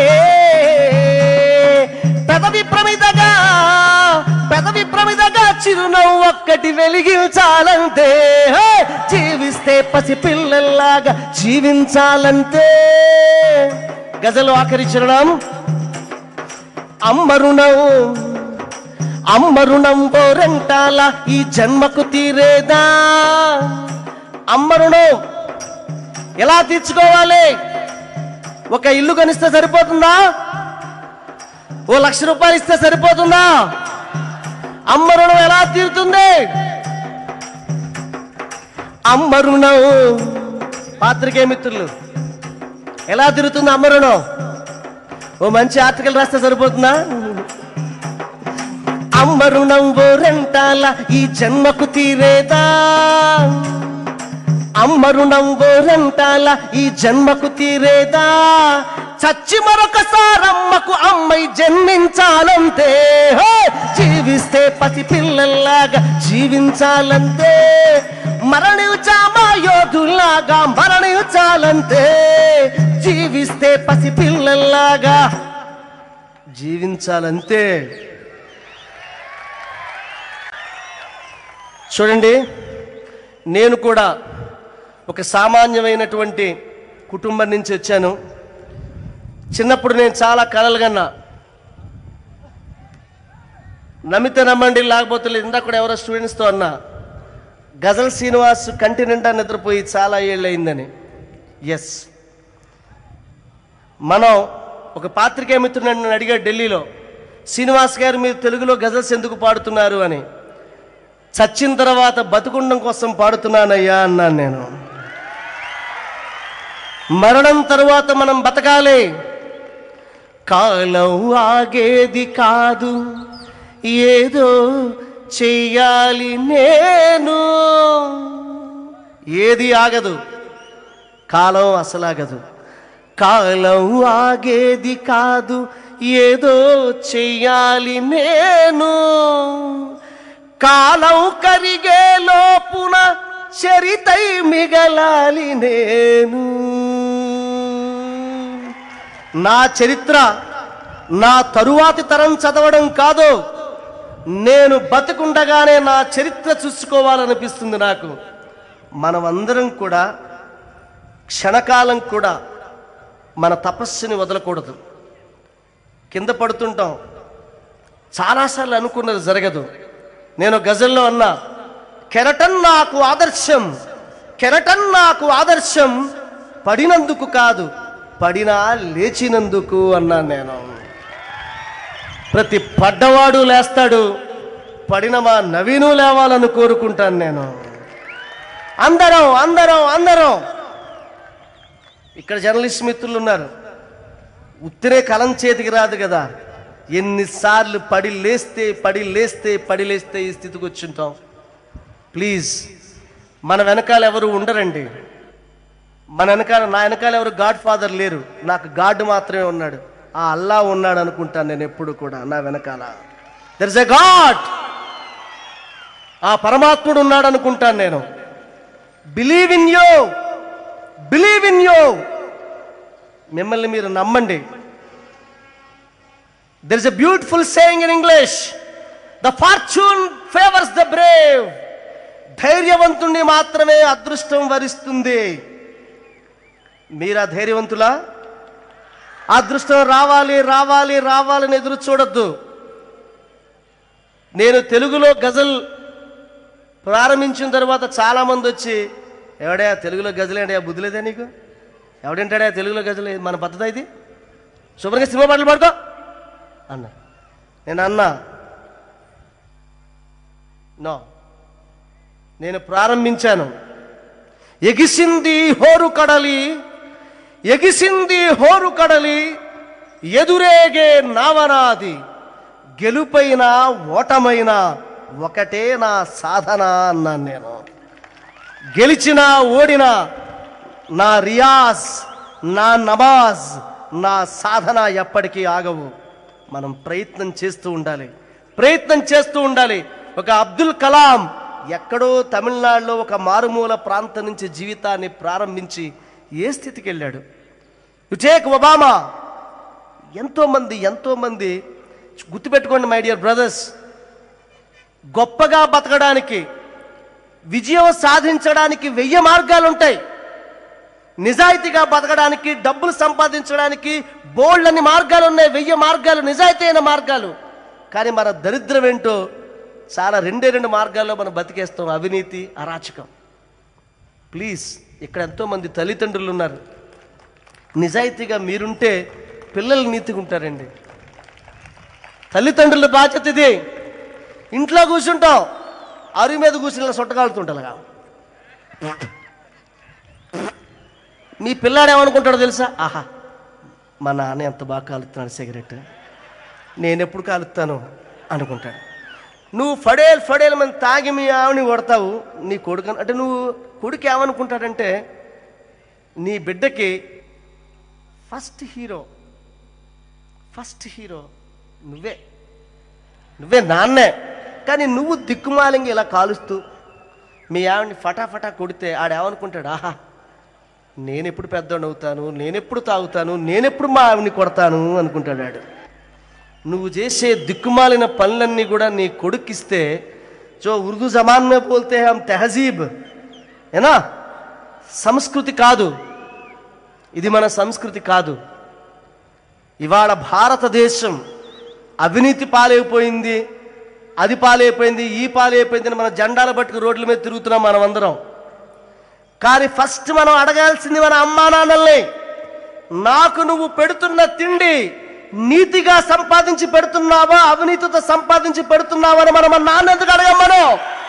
పెదవి ప్రమిదగా పెదవి ప్రమిదగా చిరునవ్వు ఒక్కటి వెలిగించాలంటే హే! జీవిస్తే పసి పిల్లల్లాగా జీవించాలంటే గజలు ఆఖరి చిరునాం అమ్మరుణం అమ్మరుణం ఓరెంటాల ఈ జన్మకు తీరేదా అమ్మరుణం ఎలా తీర్చుకోవాలి ఒక ఇల్లు కొనిస్తే సరిపోతుందా ఓ లక్ష రూపాయలు ఇస్తే సరిపోతుందా అమ్మ రుణం ఎలా తీరుతుంది అమ్మ రుణం పాత్రికే మిత్రులు ఎలా తీరుతుంది అమ్మ రుణం ఓ మంచి ఆర్టికల్ రాస్తే సరిపోతుందా అమ్మ రుణం ఓ రెంటాల ఈ జన్మకు తీరేదా అమ్మ రుణం ఓ రెంటాల ఈ జన్మకు తీరేదా చచ్చి మరొకసారమ్మకు అమ్మై జన్మించాలంతే హే! జీవిస్తే పసి పిల్లల్లాగా జీవించాలంతే మరణించామా యోధుల్లాగా మరణించాలంతే జీవిస్తే పసి పిల్లల్లాగా జీవించాలంతే చూడండి నేను కూడా ఒక సామాన్యమైనటువంటి కుటుంబం నుంచి వచ్చాను చిన్నప్పుడు నేను చాలా కలలు కన్నా నమ్మితే నమ్మండి లేకపోతే లేదు. ఇందాక కూడా ఎవరో స్టూడెంట్స్తో అన్నా గజల్ శ్రీనివాస్ కంటి నిండా నిద్రపోయి చాలా ఏళ్ళు అయిందని ఎస్ మనం ఒక పాత్రికేయ మిత్రుడు నన్ను అడిగాడు ఢిల్లీలో శ్రీనివాస్ గారు మీరు తెలుగులో గజల్స్ ఎందుకు పాడుతున్నారు అని చచ్చిన తర్వాత బతుకుండం కోసం పాడుతున్నానయ్యా అన్నాను నేను మరణం తరువాత మనం బతకాలి కాలం ఆగేది కాదు ఏదో చెయ్యాలి నేను ఏది ఆగదు కాలం అసలు ఆగదు కాలం ఆగేది కాదు ఏదో చెయ్యాలి నేను కాలం కరిగే లోపున చరితై మిగలాలి నేను నా చరిత్ర నా తరువాతి తరం చదవడం కాదు నేను బతికుండగానే నా చరిత్ర చూసుకోవాలనిపిస్తుంది నాకు మనమందరం కూడా క్షణకాలం కూడా మన తపస్సుని వదలకూడదు కింద పడుతుంటాం చాలాసార్లు అనుకున్నది జరగదు నేను గజల్లో అన్నా కెరటన్ నాకు ఆదర్శం కెరటన్ నాకు ఆదర్శం పడినందుకు కాదు పడినా లేచినందుకు అన్నాను నేను ప్రతి పడ్డవాడు లేస్తాడు పడిన మా నవీను లేవాలని కోరుకుంటాను నేను అందరం అందరం అందరం ఇక్కడ జర్నలిస్ట్ మిత్రులు ఉన్నారు ఉత్తిరే కలం చేతికి రాదు కదా ఎన్నిసార్లు పడి లేస్తే పడి లేస్తే పడి లేస్తే ఈ స్థితికి వచ్చుంటాం ప్లీజ్ మన వెనకాల ఎవరు ఉండరండి మన వెనకాల నా వెనకాల ఎవరు గాడ్ ఫాదర్ లేరు నాకు గాడ్ మాత్రమే ఉన్నాడు ఆ అల్లా ఉన్నాడు అనుకుంటాను నేను ఎప్పుడు కూడా నా వెనకాల దర్ ఇస్ ఎ గాడ్ ఆ పరమాత్ముడు ఉన్నాడు అనుకుంటాను నేను believe in you believe in you మిమ్మల్ని మీరు నమ్మండి there is a beautiful saying in English the fortune favours the brave ధైర్యవంతుణ్ణి మాత్రమే అదృష్టం వరిస్తుంది మీరా ధైర్యవంతులా అదృష్టం రావాలి రావాలి రావాలని ఎదురు చూడొద్దు నేను తెలుగులో గజల్ ప్రారంభించిన తర్వాత చాలా మంది వచ్చి ఎవడే తెలుగులో గజలేండి బుద్ధి లేదా నీకు ఎవడంటాడా తెలుగులో గజలు మన పద్ధతి ఇది శుభ్రంగా సినిమా పాటలు పాడుకో అన్న నేను అన్నా నో నేను ప్రారంభించాను ఎగిసింది హోరు కడలి ఎగిసింది హోరు కడలి ఎదురేగే నావనాది గెలుపైన ఓటమైన ఒకటే నా సాధన అన్నాను నేను గెలిచినా ఓడినా నా రియాజ్ నా నమాజ్ నా సాధన ఎప్పటికీ ఆగవు మనం ప్రయత్నం చేస్తూ ఉండాలి ప్రయత్నం చేస్తూ ఉండాలి ఒక అబ్దుల్ కలాం ఎక్కడో తమిళనాడులో ఒక మారుమూల ప్రాంతం నుంచి జీవితాన్ని ప్రారంభించి ఏ స్థితికి వెళ్ళాడు యు టేక్ ఒబామా ఎంతోమంది ఎంతోమంది గుర్తుపెట్టుకోండి మై డియర్ బ్రదర్స్ గొప్పగా బతకడానికి విజయం సాధించడానికి వెయ్యి మార్గాలు ఉంటాయి నిజాయితీగా బతకడానికి డబ్బులు సంపాదించడానికి బోల్డ్ అన్ని మార్గాలు ఉన్నాయి వెయ్యి మార్గాలు నిజాయితీ అయిన మార్గాలు కానీ మన దరిద్రం ఏంటో చాలా రెండే రెండు మార్గాల్లో మనం బతికేస్తాం అవినీతి అరాచకం ప్లీజ్ ఇక్కడ ఎంతోమంది తల్లిదండ్రులు ఉన్నారు నిజాయితీగా మీరుంటే పిల్లలు నీతిగా ఉంటారండి తల్లిదండ్రుల బాధ్యత ఇది ఇంట్లో కూర్చుంటాం అరుగు మీద కూర్చుని సొట్టగాలుతుంటారుగా మీ పిల్లాడు ఏమనుకుంటాడో తెలుసా ఆహా మా నాన్న ఎంత బాగా కాలుతున్నాడు సిగరెట్ నేను ఎప్పుడు కాలుస్తాను అనుకుంటాడు నువ్వు ఫడేల్ ఫడేల్ మంది తాగి మీ ఆవిని కొడతావు నీ కొడుకు అంటే నువ్వు కొడుకు ఏమనుకుంటాడంటే నీ బిడ్డకి ఫస్ట్ హీరో ఫస్ట్ హీరో నువ్వే నువ్వే నాన్నే కానీ నువ్వు దిక్కుమాలింగి ఇలా కాలుస్తూ మీ ఆవిడని ఫటాఫటా కొడితే ఆడేమనుకుంటాడు ఆహా నేనెప్పుడు పెద్దోడు అవుతాను నేనెప్పుడు తాగుతాను నేనెప్పుడు మా ఆవిడని కొడతాను అనుకుంటాడు ఆడు నువ్వు చేసే దిక్కుమాలిన పనులన్నీ కూడా నీ కొడుక్కిస్తే జో ఉర్దూ జమాన్ మే బోల్తే హం తెహజీబ్ ఏనా సంస్కృతి కాదు ఇది మన సంస్కృతి కాదు ఇవాళ భారతదేశం అవినీతి పాలైపోయింది అది పాలైపోయింది ఈ పాలైపోయింది అని మన జెండాలు పట్టుకు రోడ్ల మీద తిరుగుతున్నాం మనం అందరం కానీ ఫస్ట్ మనం అడగాల్సింది మన అమ్మా నాన్నల్ని నాకు నువ్వు పెడుతున్న తిండి నీతిగా సంపాదించి పెడుతున్నావా అవినీతితో సంపాదించి పెడుతున్నావా అని మనం మన నాన్న ఎందుకు అడగం మనం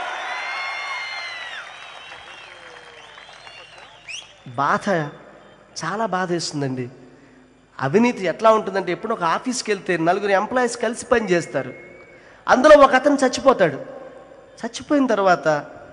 బాధ చాలా బాధ వేస్తుందండి అవినీతి ఎట్లా ఉంటుందంటే ఎప్పుడు ఒక ఆఫీస్కి వెళ్తే నలుగురు ఎంప్లాయీస్ కలిసి పని చేస్తారు అందులో ఒక అతను చచ్చిపోతాడు చచ్చిపోయిన తర్వాత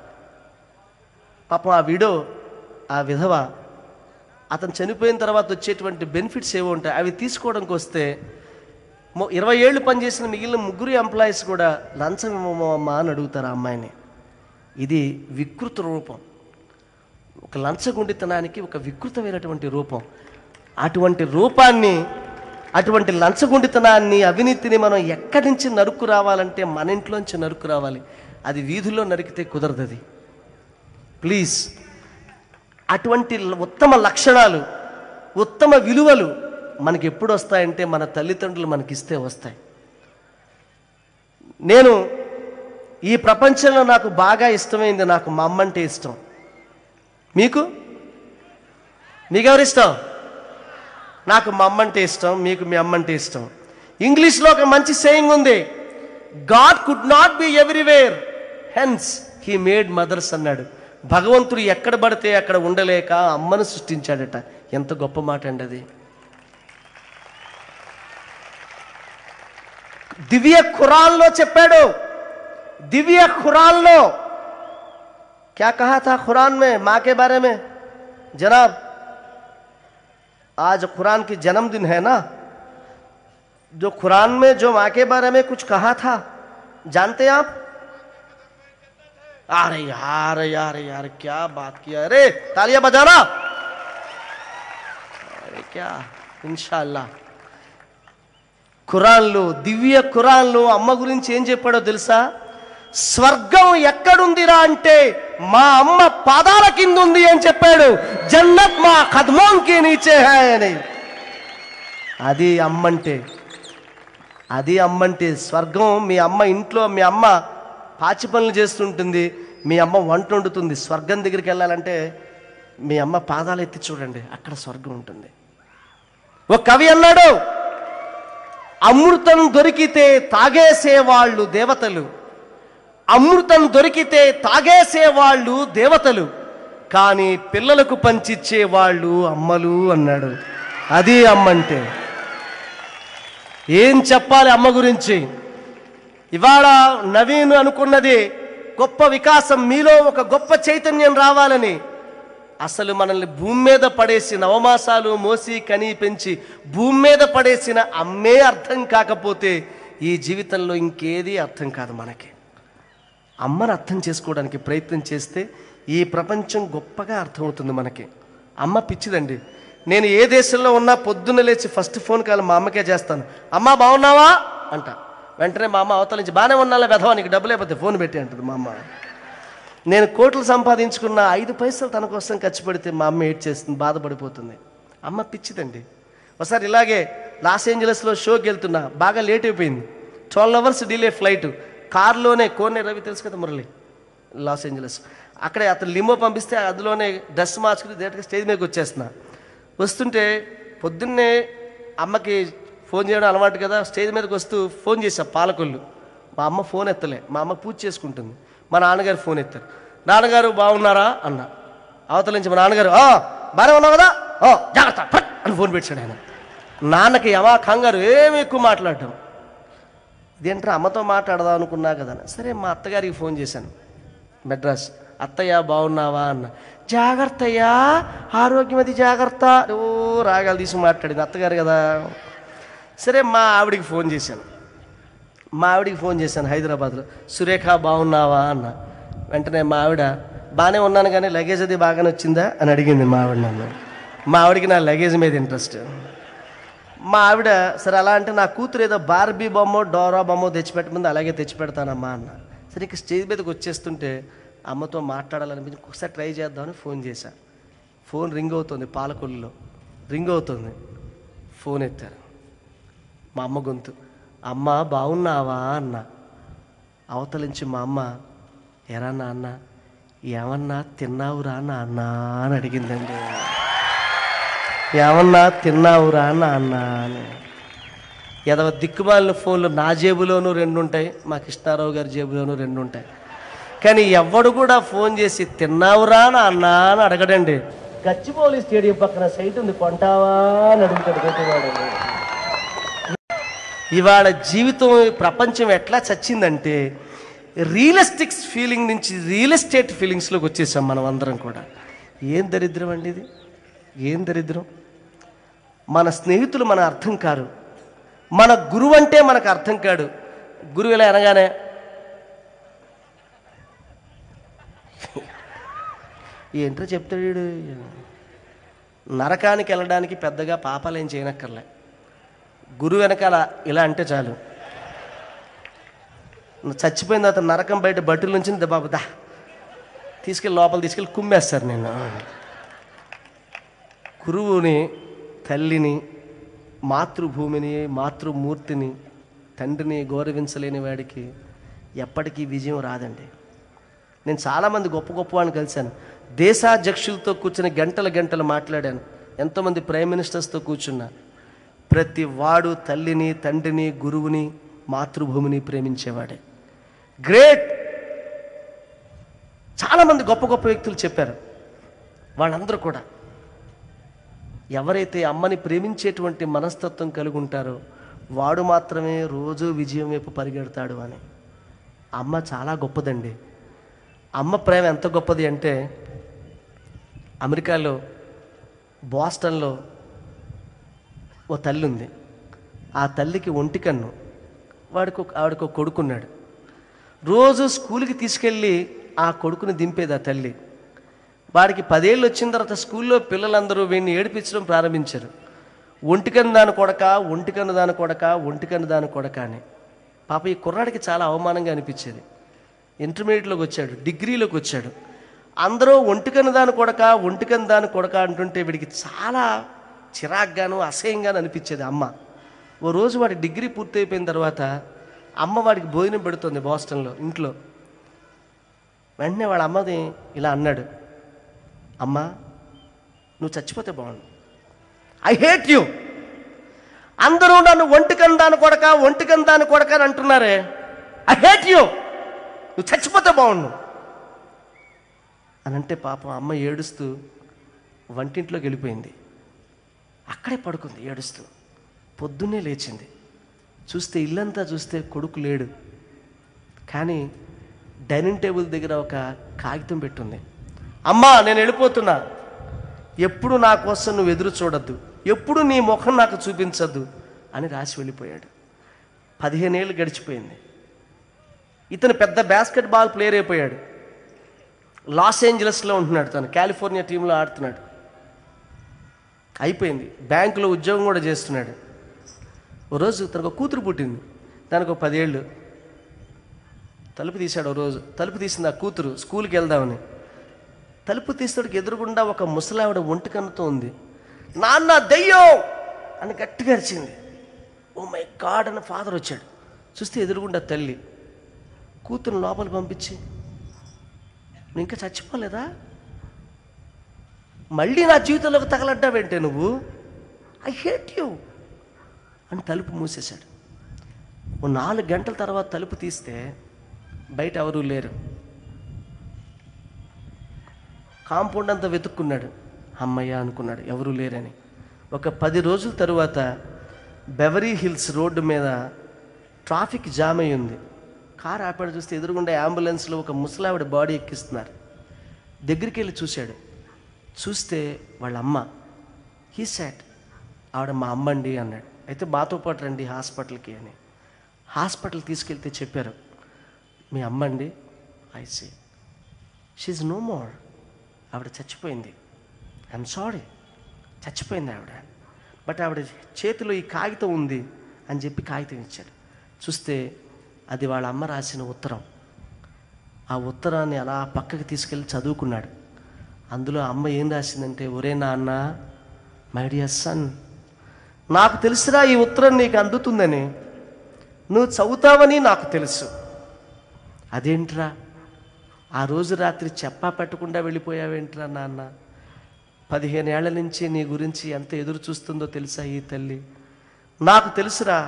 పాపం ఆ విడో ఆ విధవ అతను చనిపోయిన తర్వాత వచ్చేటువంటి బెనిఫిట్స్ ఏవో ఉంటాయి అవి తీసుకోవడానికి వస్తే మొ- ఇరవై ఏళ్ళు పనిచేసిన మిగిలిన ముగ్గురు ఎంప్లాయీస్ కూడా లంచం ఇవ్వమా అని అడుగుతారు ఆ అమ్మాయిని ఇది వికృత రూపం ఒక లంచగొండితనానికి ఒక వికృతమైనటువంటి రూపం అటువంటి రూపాన్ని అటువంటి లంచగొండితనాన్ని అవినీతిని మనం ఎక్కడి నుంచి నరుకు రావాలంటే మన ఇంట్లోంచి నరుకు రావాలి అది వీధుల్లో నరికితే కుదరదు అది ప్లీజ్ అటువంటి ల- ఉత్తమ లక్షణాలు ఉత్తమ విలువలు మనకి ఎప్పుడు వస్తాయంటే మన తల్లిదండ్రులు మనకిస్తే వస్తాయి నేను ఈ ప్రపంచంలో నాకు బాగా ఇష్టమైంది నాకు మా అమ్మ అంటే ఇష్టం మీకు మీకెవరిష్టం నాకు మా అమ్మ అంటే ఇష్టం మీకు మీ అమ్మ అంటే ఇష్టం ఇంగ్లీష్లో ఒక మంచి సేయింగ్ ఉంది God could not be everywhere hence he made mothers అన్నాడు భగవంతుడు ఎక్కడ పడితే అక్కడ ఉండలేక అమ్మను సృష్టించాడట ఎంత గొప్ప మాట అండి అది దివ్య ఖురాన్లో చెప్పాడు దివ్య ఖురాన్లో क्या कहा था कुरान में माँ के बारे में जनाब आज कुरान की जन्मदिन है ना जो कुरान में जो माँ के बारे में कुछ कहा था जानते हैं आप अरे यार यार यार क्या बात किया अरे तालियां बजाना अरे क्या इंशाल्लाह ఖురాన్లో దివ్య ఖురాన్లో అమ్మ గురించి ఏం చెప్పాడో తెలుసా స్వర్గం ఎక్కడుందిరా అంటే మా అమ్మ పాదాల కింద ఉంది అని చెప్పాడు జన్నత్ మా కద్మోంకి నీచే హై అని అది అమ్మంటే అది అమ్మంటే స్వర్గం మీ అమ్మ ఇంట్లో మీ అమ్మ పాచి పనులు చేస్తుంటుంది మీ అమ్మ వంట వండుతుంది స్వర్గం దగ్గరికి వెళ్ళాలంటే మీ అమ్మ పాదాలు ఎత్తి చూడండి అక్కడ స్వర్గం ఉంటుంది ఒక కవి అన్నాడు అమృతం దొరికితే తాగేసేవాళ్ళు దేవతలు అమృతం దొరికితే తాగేసేవాళ్ళు దేవతలు కానీ పిల్లలకు పంచిచ్చే వాళ్ళు అమ్మలు అన్నాడు అది అమ్మంటే ఏం చెప్పాలి అమ్మ గురించి ఇవాళ నవీన్ అనుకున్నది గొప్ప వికాసం మీలో ఒక గొప్ప చైతన్యం రావాలని అసలు మనల్ని భూమి మీద పడేసి నవమాసాలు మోసి కని పెంచి భూమి మీద పడేసిన అమ్మే అర్థం కాకపోతే ఈ జీవితంలో ఇంకేది అర్థం కాదు మనకి అమ్మను అర్థం చేసుకోవడానికి ప్రయత్నం చేస్తే ఈ ప్రపంచం గొప్పగా అర్థమవుతుంది మనకి అమ్మ పిచ్చిదండి నేను ఏ దేశంలో ఉన్నా పొద్దున్న లేచి ఫస్ట్ ఫోన్ కాల్ మా అమ్మకే చేస్తాను అమ్మ బాగున్నావా అంట వెంటనే మా అమ్మ అవతల నుంచి బాగానే ఉన్నాలా వెధవా నీకు డబ్బులు అయిపోతే ఫోన్ పెట్టి అంటుంది మా అమ్మ నేను కోట్లు సంపాదించుకున్న ఐదు పైసలు తన కోసం ఖర్చు పెడితే మా అమ్మ ఏడ్ చేస్తుంది బాధపడిపోతుంది అమ్మ పిచ్చిదండి ఒకసారి ఇలాగే లాస్ ఏంజలస్లో షోకి వెళ్తున్నా బాగా లేట్ అయిపోయింది ట్వెల్వ్ అవర్స్ డిలే ఫ్లైట్ కార్లోనే కోనే రవి తెలుసు కదా మురళి లాస్ ఏంజలస్ అక్కడే అతను లిమో పంపిస్తే అందులోనే డ్రెస్ మార్చుకుని డైరెక్ట్గా స్టేజ్ మీదకి వచ్చేస్తున్నా వస్తుంటే పొద్దున్నే అమ్మకి ఫోన్ చేయడం అలవాటు కదా స్టేజ్ మీదకి వస్తూ ఫోన్ చేశా పాలకొల్లు మా అమ్మ ఫోన్ ఎత్తలే మా అమ్మ పూజ చేసుకుంటుంది మా నాన్నగారు ఫోన్ ఎత్తారు నాన్నగారు బాగున్నారా అన్న అవతల నుంచి మా నాన్నగారు "ఆ, బాగానే ఉన్నావు కదా ఓ జాగ్రత్త ఫట్" అని ఫోన్ పెట్టాడు ఆయన నాన్నకి యమా కంగారు ఏమి ఎక్కువ మాట్లాడటం ఇదేంట్రా అమ్మతో మాట్లాడదాం అనుకున్నా కదా సరే మా అత్తగారికి ఫోన్ చేశాను మెడ్రాస్ అత్తయ్య బాగున్నావా అన్న జాగ్రత్తయ్యా ఆరోగ్యం అది జాగ్రత్త ఓ రాగాలు తీసి మాట్లాడింది అత్తగారు కదా సరే మా ఆవిడికి ఫోన్ చేశాను మా ఆవిడికి ఫోన్ చేశాను హైదరాబాద్లో సురేఖ బాగున్నావా అన్న వెంటనే మా ఆవిడ బాగానే ఉన్నాను కానీ లగేజ్ అది బాగానే వచ్చిందా అని అడిగింది మా ఆవిడ నన్ను మా ఆవిడకి నా లగేజ్ మీద ఇంట్రెస్ట్ మా ఆవిడ సరే అలా అంటే నా కూతురు ఏదో బార్బీ బొమ్మ డోరా బొమ్మ తెచ్చిపెట్టమంది అలాగే తెచ్చిపెడతానమ్మా అన్న సరే ఇక స్టేజ్ మీదకి వచ్చేస్తుంటే అమ్మతో మాట్లాడాలనిపించి ఒకసారి ట్రై చేద్దామని ఫోన్ చేశా ఫోన్ రింగ్ అవుతుంది పాలకొల్లులో రింగ్ అవుతుంది ఫోన్ ఎత్తారు మా అమ్మ గొంతు అమ్మ బాగున్నావా అన్న అవతల నుంచి మా అమ్మ ఎరా నాన్న ఏమన్నా తిన్నావురా నాన్న అని అడిగిందండి ఏమన్నా తిన్నావురా నాన్న అని ఏదో దిక్కుమాలిన ఫోన్లు నా జేబులోనూ రెండు ఉంటాయి మా కృష్ణారావు గారి జేబులోనూ రెండు ఉంటాయి కానీ ఎవడు కూడా ఫోన్ చేసి తిన్నావురా నాన్న అని అడగడండి గచ్చిబౌలి స్టేడియం పక్కన సైట్ ఉంది కొంటావా అని అడుగుతాడు కొట్టేవాడు ఇవాళ జీవితం ప్రపంచం ఎట్లా చచ్చిందంటే రియలిస్టిక్స్ ఫీలింగ్ నుంచి రియల్ ఎస్టేట్ ఫీలింగ్స్లోకి వచ్చేసాం మనం అందరం కూడా ఏం దరిద్రం అండి ఇది ఏం దరిద్రం మన స్నేహితులు మన అర్థం కారు మన గురువు అంటే మనకు అర్థం కాడు గురువు ఇలా అనగానే ఏంటో చెప్తాడు వీడు నరకానికి వెళ్ళడానికి పెద్దగా పాపాలు ఏం చేయనక్కర్లే గురువు వెనకాల ఇలా అంటే చాలు నువ్వు చచ్చిపోయిన తర్వాత నరకం బయట బట్టల నుంచి బాబు దా తీసుకెళ్ళి లోపల తీసుకెళ్ళి కుమ్మేస్తారు నేను గురువుని తల్లిని మాతృభూమిని మాతృమూర్తిని తండ్రిని గౌరవించలేని వాడికి ఎప్పటికీ విజయం రాదండి నేను చాలామంది గొప్ప గొప్ప వాళ్ళని కలిశాను దేశాధ్యక్షులతో కూర్చుని గంటల గంటలు మాట్లాడాను ఎంతోమంది ప్రైమ్ మినిస్టర్స్తో కూర్చున్నా ప్రతి వాడు తల్లిని తండ్రిని గురువుని మాతృభూమిని ప్రేమించేవాడే గ్రేట్ చాలామంది గొప్ప గొప్ప వ్యక్తులు చెప్పారు వాళ్ళందరూ కూడా ఎవరైతే అమ్మని ప్రేమించేటువంటి మనస్తత్వం కలిగి ఉంటారో వాడు మాత్రమే రోజు విజయం వైపు పరిగెడతాడు అని అమ్మ చాలా గొప్పదండి అమ్మ ప్రేమ ఎంత గొప్పది అంటే అమెరికాలో బాస్టన్లో ఓ తల్లి ఉంది ఆ తల్లికి ఒంటి కన్ను వాడికి ఒక ఆవిడకు ఒక కొడుకున్నాడు రోజు స్కూల్కి తీసుకెళ్ళి ఆ కొడుకుని దింపేది ఆ తల్లి వాడికి పదేళ్ళు వచ్చిన తర్వాత స్కూల్లో పిల్లలందరూ వీడిని ఏడిపించడం ప్రారంభించారు ఒంటికన్ను దాని కొడక ఒంటికన్ను దాని కొడక ఒంటికన్ను దాని కొడక అని పాప ఈ కుర్రాడికి చాలా అవమానంగా అనిపించేది ఇంటర్మీడియట్లోకి వచ్చాడు డిగ్రీలోకి వచ్చాడు అందరూ ఒంటికన్ను దాని కొడక ఒంటికన్ను దాని కొడక అంటుంటే వీడికి చాలా చిరాగ్గాను అసహ్యంగాను అనిపించేది అమ్మ ఓ రోజు వాడి డిగ్రీ పూర్తయిపోయిన తర్వాత అమ్మ వాడికి భోజనం పెడుతుంది బాస్టన్లో ఇంట్లో వెంటనే వాళ్ళ అమ్మది ఇలా అన్నాడు అమ్మా నువ్వు చచ్చిపోతే బాగుండు ఐ హేట్ యూ అందరూ నన్ను ఒంటికందాను కొడక ఒంటికందాను కొడక అని అంటున్నారే ఐ హేట్ యూ నువ్వు చచ్చిపోతే బాగుండు అని అంటే పాపం అమ్మ ఏడుస్తూ వంటింట్లోకి వెళ్ళిపోయింది అక్కడే పడుకుంది ఏడుస్తూ పొద్దున్నే లేచింది చూస్తే ఇల్లంతా చూస్తే కొడుకు లేడు కానీ డైనింగ్ టేబుల్ దగ్గర ఒక కాగితం పెట్టుంది అమ్మా నేను వెళ్ళిపోతున్నా ఎప్పుడు నా కోసం నువ్వు ఎదురు చూడొద్దు ఎప్పుడు నీ ముఖం నాకు చూపించద్దు అని రాసి వెళ్ళిపోయాడు పదిహేనేళ్ళు గడిచిపోయింది ఇతను పెద్ద బాస్కెట్ బాల్ ప్లేయర్ అయిపోయాడు లాస్ ఏంజలస్లో ఉంటున్నాడు తను కాలిఫోర్నియా టీంలో ఆడుతున్నాడు అయిపోయింది బ్యాంకులో ఉద్యోగం కూడా చేస్తున్నాడు ఓ రోజు తనకు ఒక కూతురు పుట్టింది దానికి ఒక పదేళ్ళు తలుపు తీశాడు ఓ రోజు తలుపు తీసింది ఆ కూతురు స్కూల్కి వెళ్దామని తలుపు తీసేటికి ఎదురుగుండా ఒక ముసలావిడ ఒంటి కన్నుతో ఉంది నాన్న దెయ్యం అని గట్టిగా అరిచింది ఓ మై గాడ్ అని ఫాదర్ వచ్చాడు చూస్తే ఎదురుగుండా తల్లి కూతురు లోపల పంపించి నువ్వు ఇంకా చచ్చిపోలేదా మళ్ళీ నా జీవితంలోకి తగలడ్డావేంటే నువ్వు ఐ హేట్ యూ అని తలుపు మూసేశాడు ఓ నాలుగు గంటల తర్వాత తలుపు తీస్తే బయట ఎవరూ లేరు కాంపౌండ్ అంతా వెతుక్కున్నాడు అమ్మయ్య అనుకున్నాడు ఎవరూ లేరని ఒక పది రోజుల తరువాత బెవరీ హిల్స్ రోడ్డు మీద ట్రాఫిక్ జామ్ అయి ఉంది కారు ఆపాడు చూస్తే ఎదురుగుండా అంబులెన్స్లో ఒక ముసలావిడ బాడీ ఎక్కిస్తున్నారు దగ్గరికి వెళ్ళి చూశాడు చూస్తే వాళ్ళ అమ్మ హీ సాట్ ఆవిడ మా అమ్మండి అన్నాడు అయితే మాతో పాటు రండి హాస్పిటల్కి అని హాస్పిటల్ తీసుకెళ్తే చెప్పారు మీ అమ్మండి ఐసీ షీజ్ నో మోర్ ఆవిడ చచ్చిపోయింది ఐఎమ్ సారీ చచ్చిపోయింది ఆవిడ బట్ ఆవిడ చేతిలో ఈ కాగితం ఉంది అని చెప్పి కాగితం ఇచ్చాడు చూస్తే అది వాళ్ళ అమ్మ రాసిన ఉత్తరం ఆ ఉత్తరాన్ని అలా పక్కకి తీసుకెళ్ళి చదువుకున్నాడు అందులో అమ్మ ఏం రాసిందంటే ఒరే నాన్న మై డియర్ సన్ నాకు తెలుసురా ఈ ఉత్తరం నీకు అందుతుందని నువ్వు చదువుతావని నాకు తెలుసు అదేంట్రా ఆ రోజు రాత్రి చెప్పా పెట్టకుండా వెళ్ళిపోయావేంట్రా నాన్న పదిహేను ఏళ్ల నుంచి నీ గురించి ఎంత ఎదురు చూస్తుందో తెలుసా ఈ తల్లి నాకు తెలుసురా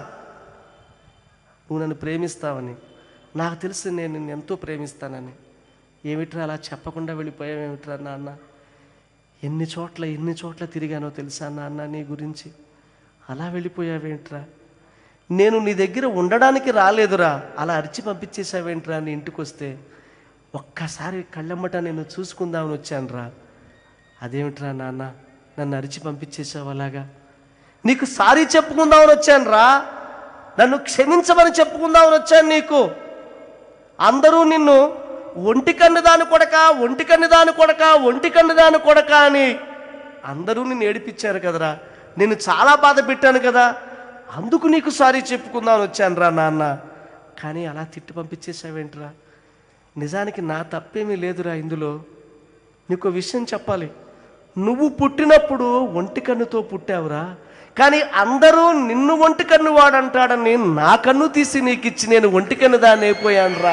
నువ్వు నన్ను ప్రేమిస్తావని నాకు తెలుసు నేను నిన్ను ఎంతో ప్రేమిస్తానని ఏమిట్రా అలా చెప్పకుండా వెళ్ళిపోయావేమిట్రా నాన్న ఎన్ని చోట్ల ఎన్ని చోట్ల తిరిగానో తెలుసా నాన్న నీ గురించి అలా వెళ్ళిపోయావేంట్రా నేను నీ దగ్గర ఉండడానికి రాలేదురా అలా అరిచి పంపించేసావేంట్రా నీ ఇంటికి వస్తే ఒక్కసారి కళ్ళమ్మట నేను చూసుకుందామని వచ్చానురా అదేమిట్రా నాన్న నన్ను అరిచి పంపించేసావు అలాగా నీకు సారీ చెప్పుకుందామని వచ్చానురా నన్ను క్షమించమని చెప్పుకుందామని వచ్చాను నీకు అందరూ నిన్ను ఒంటి కన్ను దాని కొడక ఒంటి కన్ను దాని కొడక ఒంటి కన్ను దాని కొడక అని అందరూ నిన్ను ఏడిపించారు కదరా నేను చాలా బాధ పెట్టాను కదా అందుకు నీకు సారీ చెప్పుకుందామని వచ్చాను రా నాన్న కానీ అలా తిట్టి పంపించేసావేంట్రా నిజానికి నా తప్పేమీ లేదురా ఇందులో నీకు ఒక విషయం చెప్పాలి నువ్వు పుట్టినప్పుడు ఒంటి కన్నుతో పుట్టావురా కానీ అందరూ నిన్ను ఒంటి కన్ను వాడంటాడని నా కన్ను తీసి నీకు ఇచ్చి నేను ఒంటి కన్ను దాన్ని అయిపోయాను రా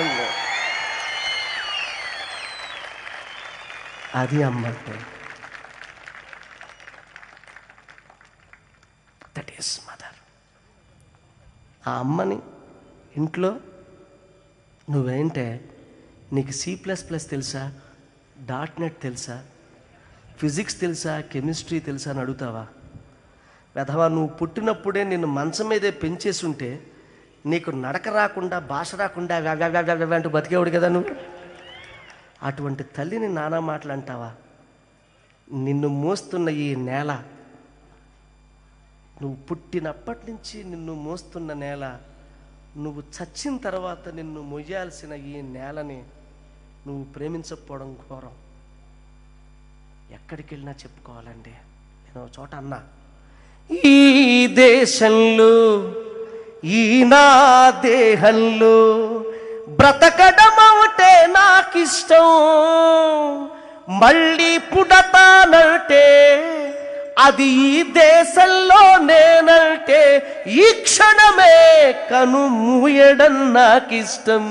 అది అమ్మంటే దట్ ఈస్ మదర్ ఆ అమ్మని ఇంట్లో నువ్వేంటే నీకు సి ప్లస్ ప్లస్ తెలుసా డాట్ నెట్ తెలుసా ఫిజిక్స్ తెలుసా కెమిస్ట్రీ తెలుసా అని అడుగుతావా వెధవా నువ్వు పుట్టినప్పుడే నిన్ను మంచం మీదే పెంచేసి ఉంటే నీకు నడక రాకుండా భాష రాకుండా వ్యా వ్యా వ్యా వ్యా వ్యా అంటూ బతికేవాడు కదా నువ్వు అటువంటి తల్లిని నానా మాటలు అంటావా నిన్ను మోస్తున్న ఈ నేల నువ్వు పుట్టినప్పటి నుంచి నిన్ను మోస్తున్న నేల నువ్వు చచ్చిన తర్వాత నిన్ను మొయ్యాల్సిన ఈ నేలని నువ్వు ప్రేమించకపోవడం ఘోరం ఎక్కడికి వెళ్ళినా చెప్పుకోవాలండి నేను ఒక చోట అన్నా ఈ దేశంలో ఈ నా దేహంలో బ్రతకడం ఒకటే నాకిష్టం మళ్ళీ పుడతానంటే అది ఈ దేశంలో నేనంటే ఈ క్షణమే కను మూయడం నాకిష్టం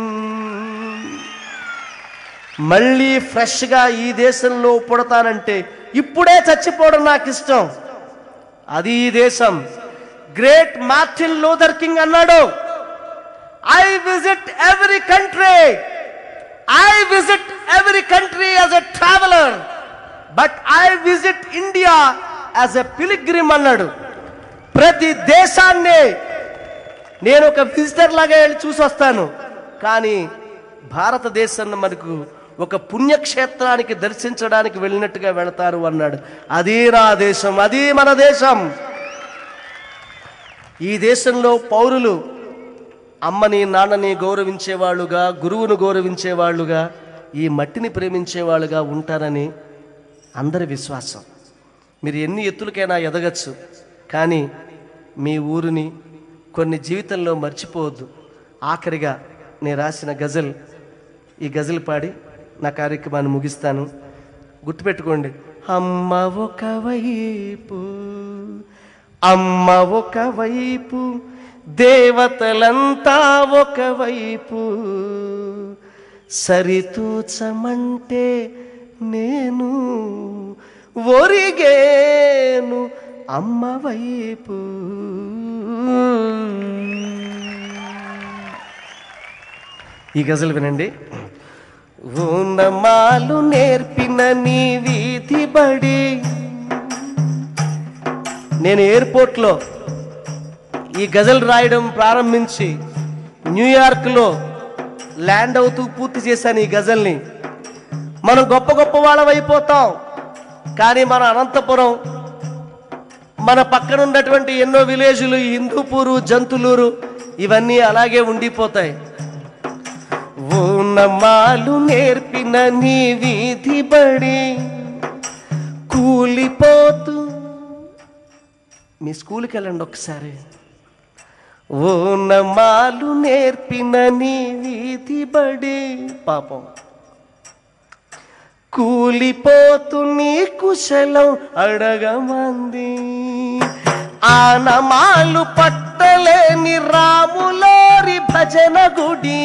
మళ్ళీ ఫ్రెష్గా ఈ దేశంలో పుడతానంటే ఇప్పుడే చచ్చిపోవడం నాకు ఇష్టం అది ఈ దేశం గ్రేట్ మార్టిన్ లూథర్ కింగ్ అన్నాడు I visit every country I visit every country as a traveller but I visit India as a pilgrim అన్నాడు ప్రతి దేశాన్ని నేను ఒక విజిటర్ లాగా వెళ్ళి చూసి వస్తాను కానీ భారతదేశాన్ని మనకు ఒక పుణ్యక్షేత్రానికి దర్శించడానికి వెళ్ళినట్టుగా వెళతారు అన్నాడు అదే నా దేశం అది మన దేశం ఈ దేశంలో పౌరులు అమ్మని నాన్నని గౌరవించేవాళ్ళుగా గురువును గౌరవించేవాళ్ళుగా ఈ మట్టిని ప్రేమించేవాళ్ళుగా ఉంటారని అందరి విశ్వాసం మీరు ఎన్ని ఎత్తులకైనా ఎదగచ్చు కానీ మీ ఊరిని కొన్ని జీవితంలో మర్చిపోవద్దు ఆఖరిగా నేను రాసిన గజల్ ఈ గజల్ పాడి నా కార్యక్రమాన్ని ముగిస్తాను గుర్తుపెట్టుకోండి అమ్మ ఒకవైపు అమ్మ ఒకవైపు దేవతలంతా ఒకవైపు సరితూచమంటే నేను ఒరిగేను అమ్మ వైపు ఈ గజలు వినండి ఓనమాలు నేర్పిన నీ వీధి బడి నేను ఎయిర్పోర్ట్లో ఈ గజల్ రాయడం ప్రారంభించి న్యూయార్క్లో ల్యాండ్ అవుతూ పూర్తి చేశాను ఈ గజల్ని మనం గొప్ప గొప్ప వాళ్ళం అయిపోతాం కానీ మన అనంతపురం మన పక్కన ఉన్నటువంటి ఎన్నో విలేజులు ఈ హిందూపూరు జంతులూరు ఇవన్నీ అలాగే ఉండిపోతాయి ఓనమాలు నేర్పిన నీ వీధి బడి కూలిపోతూ మీ స్కూల్కి వెళ్ళండి ఒకసారి ఓనమాలు నేర్పిన నీ వీధి బడి పాపం కూలిపోతూ నీ కుశలం అడగమంది ఆనమాలు పట్టలేని రాములోరి భజన గుడి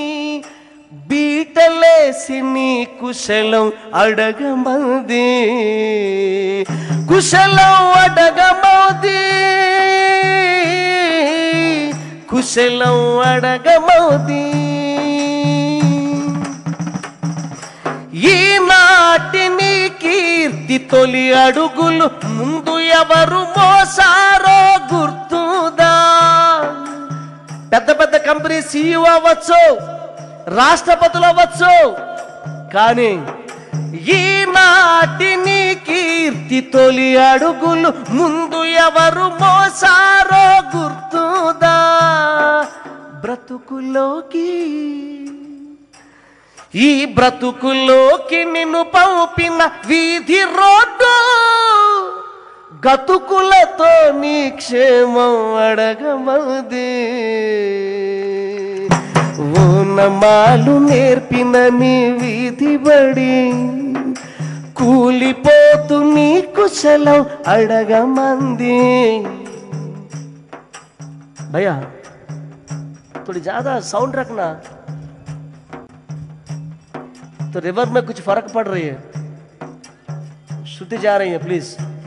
బీటలేసి నీ కుశలం అడగమంది కుశలం అడగమౌది కుశలం అడగమౌది ఈనాటి నీ కీర్తి తొలి అడుగులు ముందు ఎవరు మోసారో గుర్తుదా పెద్ద పెద్ద కంపెనీ సీఈఓ అవ్వచ్చు రాష్ట్రపతులు అవ్వచ్చు కానీ ఈనాటి నీ కీర్తి తొలి అడుగులు ముందు ఎవరు మోసారో గుర్తుదా బ్రతుకులోకి ఈ బ్రతుకులోకి నిన్ను పంపిన వీధి రోడ్డు గతుకులతో నీ క్షేమం అడగమది ఓనమాలు నేర్పిన నీ వీధి బడి కూలిపోతూ నీ కుశలం అడగమంది భయ్యా थोड़ी ज्यादा साउंड रखना तो रिवर में कुछ फर्क पड़ रही है श्रुति जा रही है प्लीज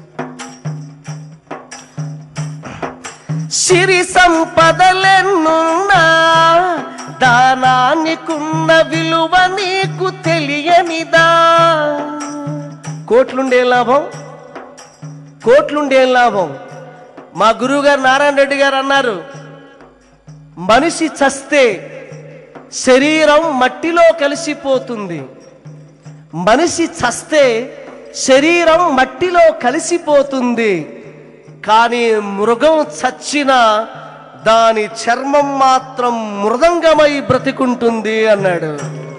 సిరి సంపదలెన్నున్నా దానానికున్న విలువ నీకు తెలియనిదా కోట్లుండే లాభం కోట్లుండే లాభం మా గురువు గారు నారాయణ రెడ్డి గారు అన్నారు మనిషి చస్తే శరీరం మట్టిలో కలిసిపోతుంది మనిషి చస్తే శరీరం మట్టిలో కలిసిపోతుంది కానీ మృగం చచ్చిన దాని చర్మం మాత్రం మృదంగమై బ్రతికుంటుంది అన్నాడు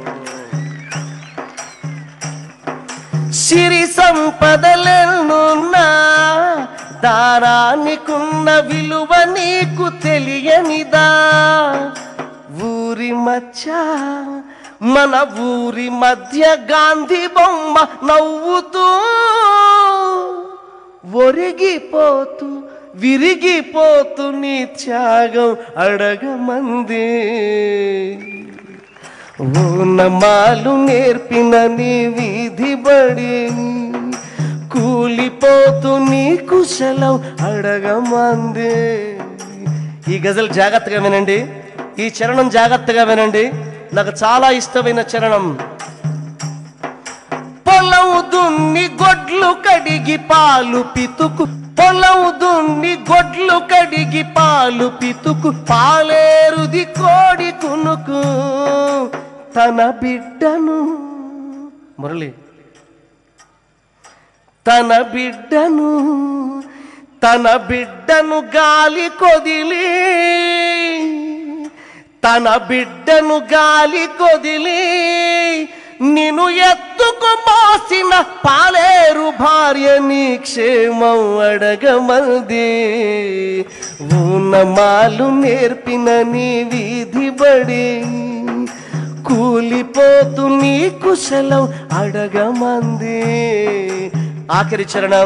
సిరి సంపదలెన్నున్నా దారానికున్న విలువ నీకు తెలియనిదా ఊరి మధ్య మన ఊరి మధ్య గాంధీ బొమ్మ నవ్వుతూ ఒరిగిపోతూ విరిగిపోతూ నీ త్యాగం అడగమంది ఓనమాలు నేర్పిన నీ వీధి బడి కూలిపోతూ నీ కుశలం అడగమంది ఈ గజల్ జాగ్రత్తగా వినండి ఈ చరణం జాగ్రత్తగా వినండి నాకు చాలా ఇష్టమైన చరణం పొలం దున్ని గొడ్లు కడిగి పాలు పితుకు పొలం దున్ని గొడ్లు కడిగి పాలు పితుకు పాలేరుది కోడి కునుకు తన బిడ్డను మురళి తన బిడ్డను తన బిడ్డను గాలి కొదిలి తన బిడ్డను గాలి కొదిలి నిన్ను ఎత్తుకు మోసిన పాలేరు భార్య నీ క్షేమం అడగమంది ఊనమాలు నేర్పిన నీ వీధి బడి కూలిపోతూ నీ కుశలం అడగమంది ఆఖరి చరణం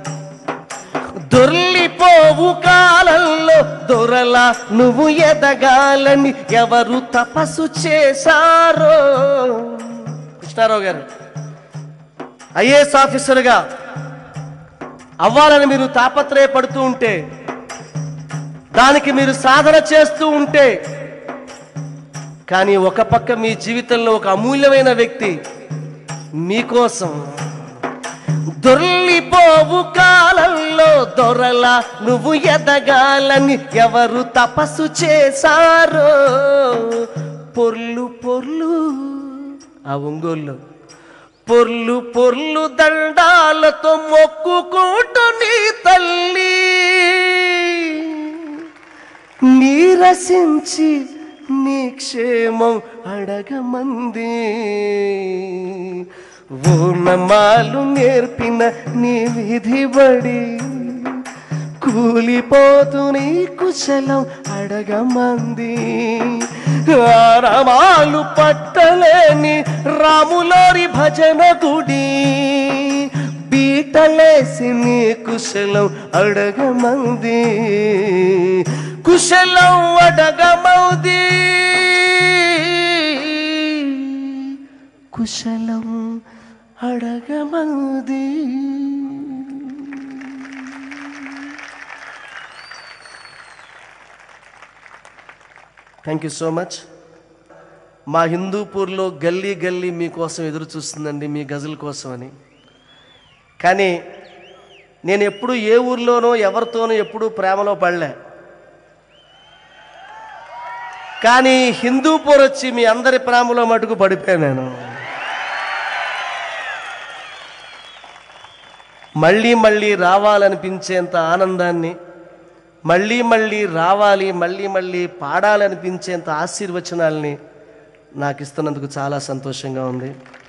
దొర్లిపోవు కాలంలో దొరల నువ్వు ఎదగాలని ఎవరు తపస్సు చేశారో కృష్ణారావు గారు ఐఏఎస్ ఆఫీసర్గా అవ్వాలని మీరు తాపత్రయపడుతూ ఉంటే దానికి మీరు సాధన చేస్తూ ఉంటే కానీ ఒక పక్క మీ జీవితంలో ఒక అమూల్యమైన వ్యక్తి మీకోసం దొర్లిపోవు కాలంలో దొరల నువ్వు ఎదగాలని ఎవరు తపస్సు చేశారో పొర్లు పొర్లు ఆ ఒంగోలు పొర్లు పొర్లు దండాలతో మొక్కుకుంటూ నీ తల్లి నీరసించి నీ క్షేమం అడగమంది ఓనమాలు నేర్పిన నీ విధి బడి కూలిపోతూ నీ కుశలం అడగమంది ఆరమాలు పట్టలేని రాములోరి భజన గుడి బీటలేసి నీ కుశలం అడగమంది కుశలం అడగమౌది కుశలం అడగమౌది థ్యాంక్ యూ సో మచ్ మా హిందూపూర్లో గల్లీ గల్లీ మీకోసం ఎదురు చూస్తుందండి మీ గజల్ కోసం అని కానీ నేను ఎప్పుడు ఏ ఊర్లోనో ఎవరితోనో ఎప్పుడూ ప్రేమలో పడలే కానీ హిందూపూర్ వచ్చి మీ అందరి ప్రేమలో మటుకు పడిపోయాను నేను మళ్ళీ మళ్ళీ రావాలనిపించేంత ఆనందాన్ని మళ్ళీ మళ్ళీ రావాలి మళ్ళీ మళ్ళీ పాడాలనిపించేంత ఆశీర్వచనాల్ని నాకు ఇస్తున్నందుకు చాలా సంతోషంగా ఉంది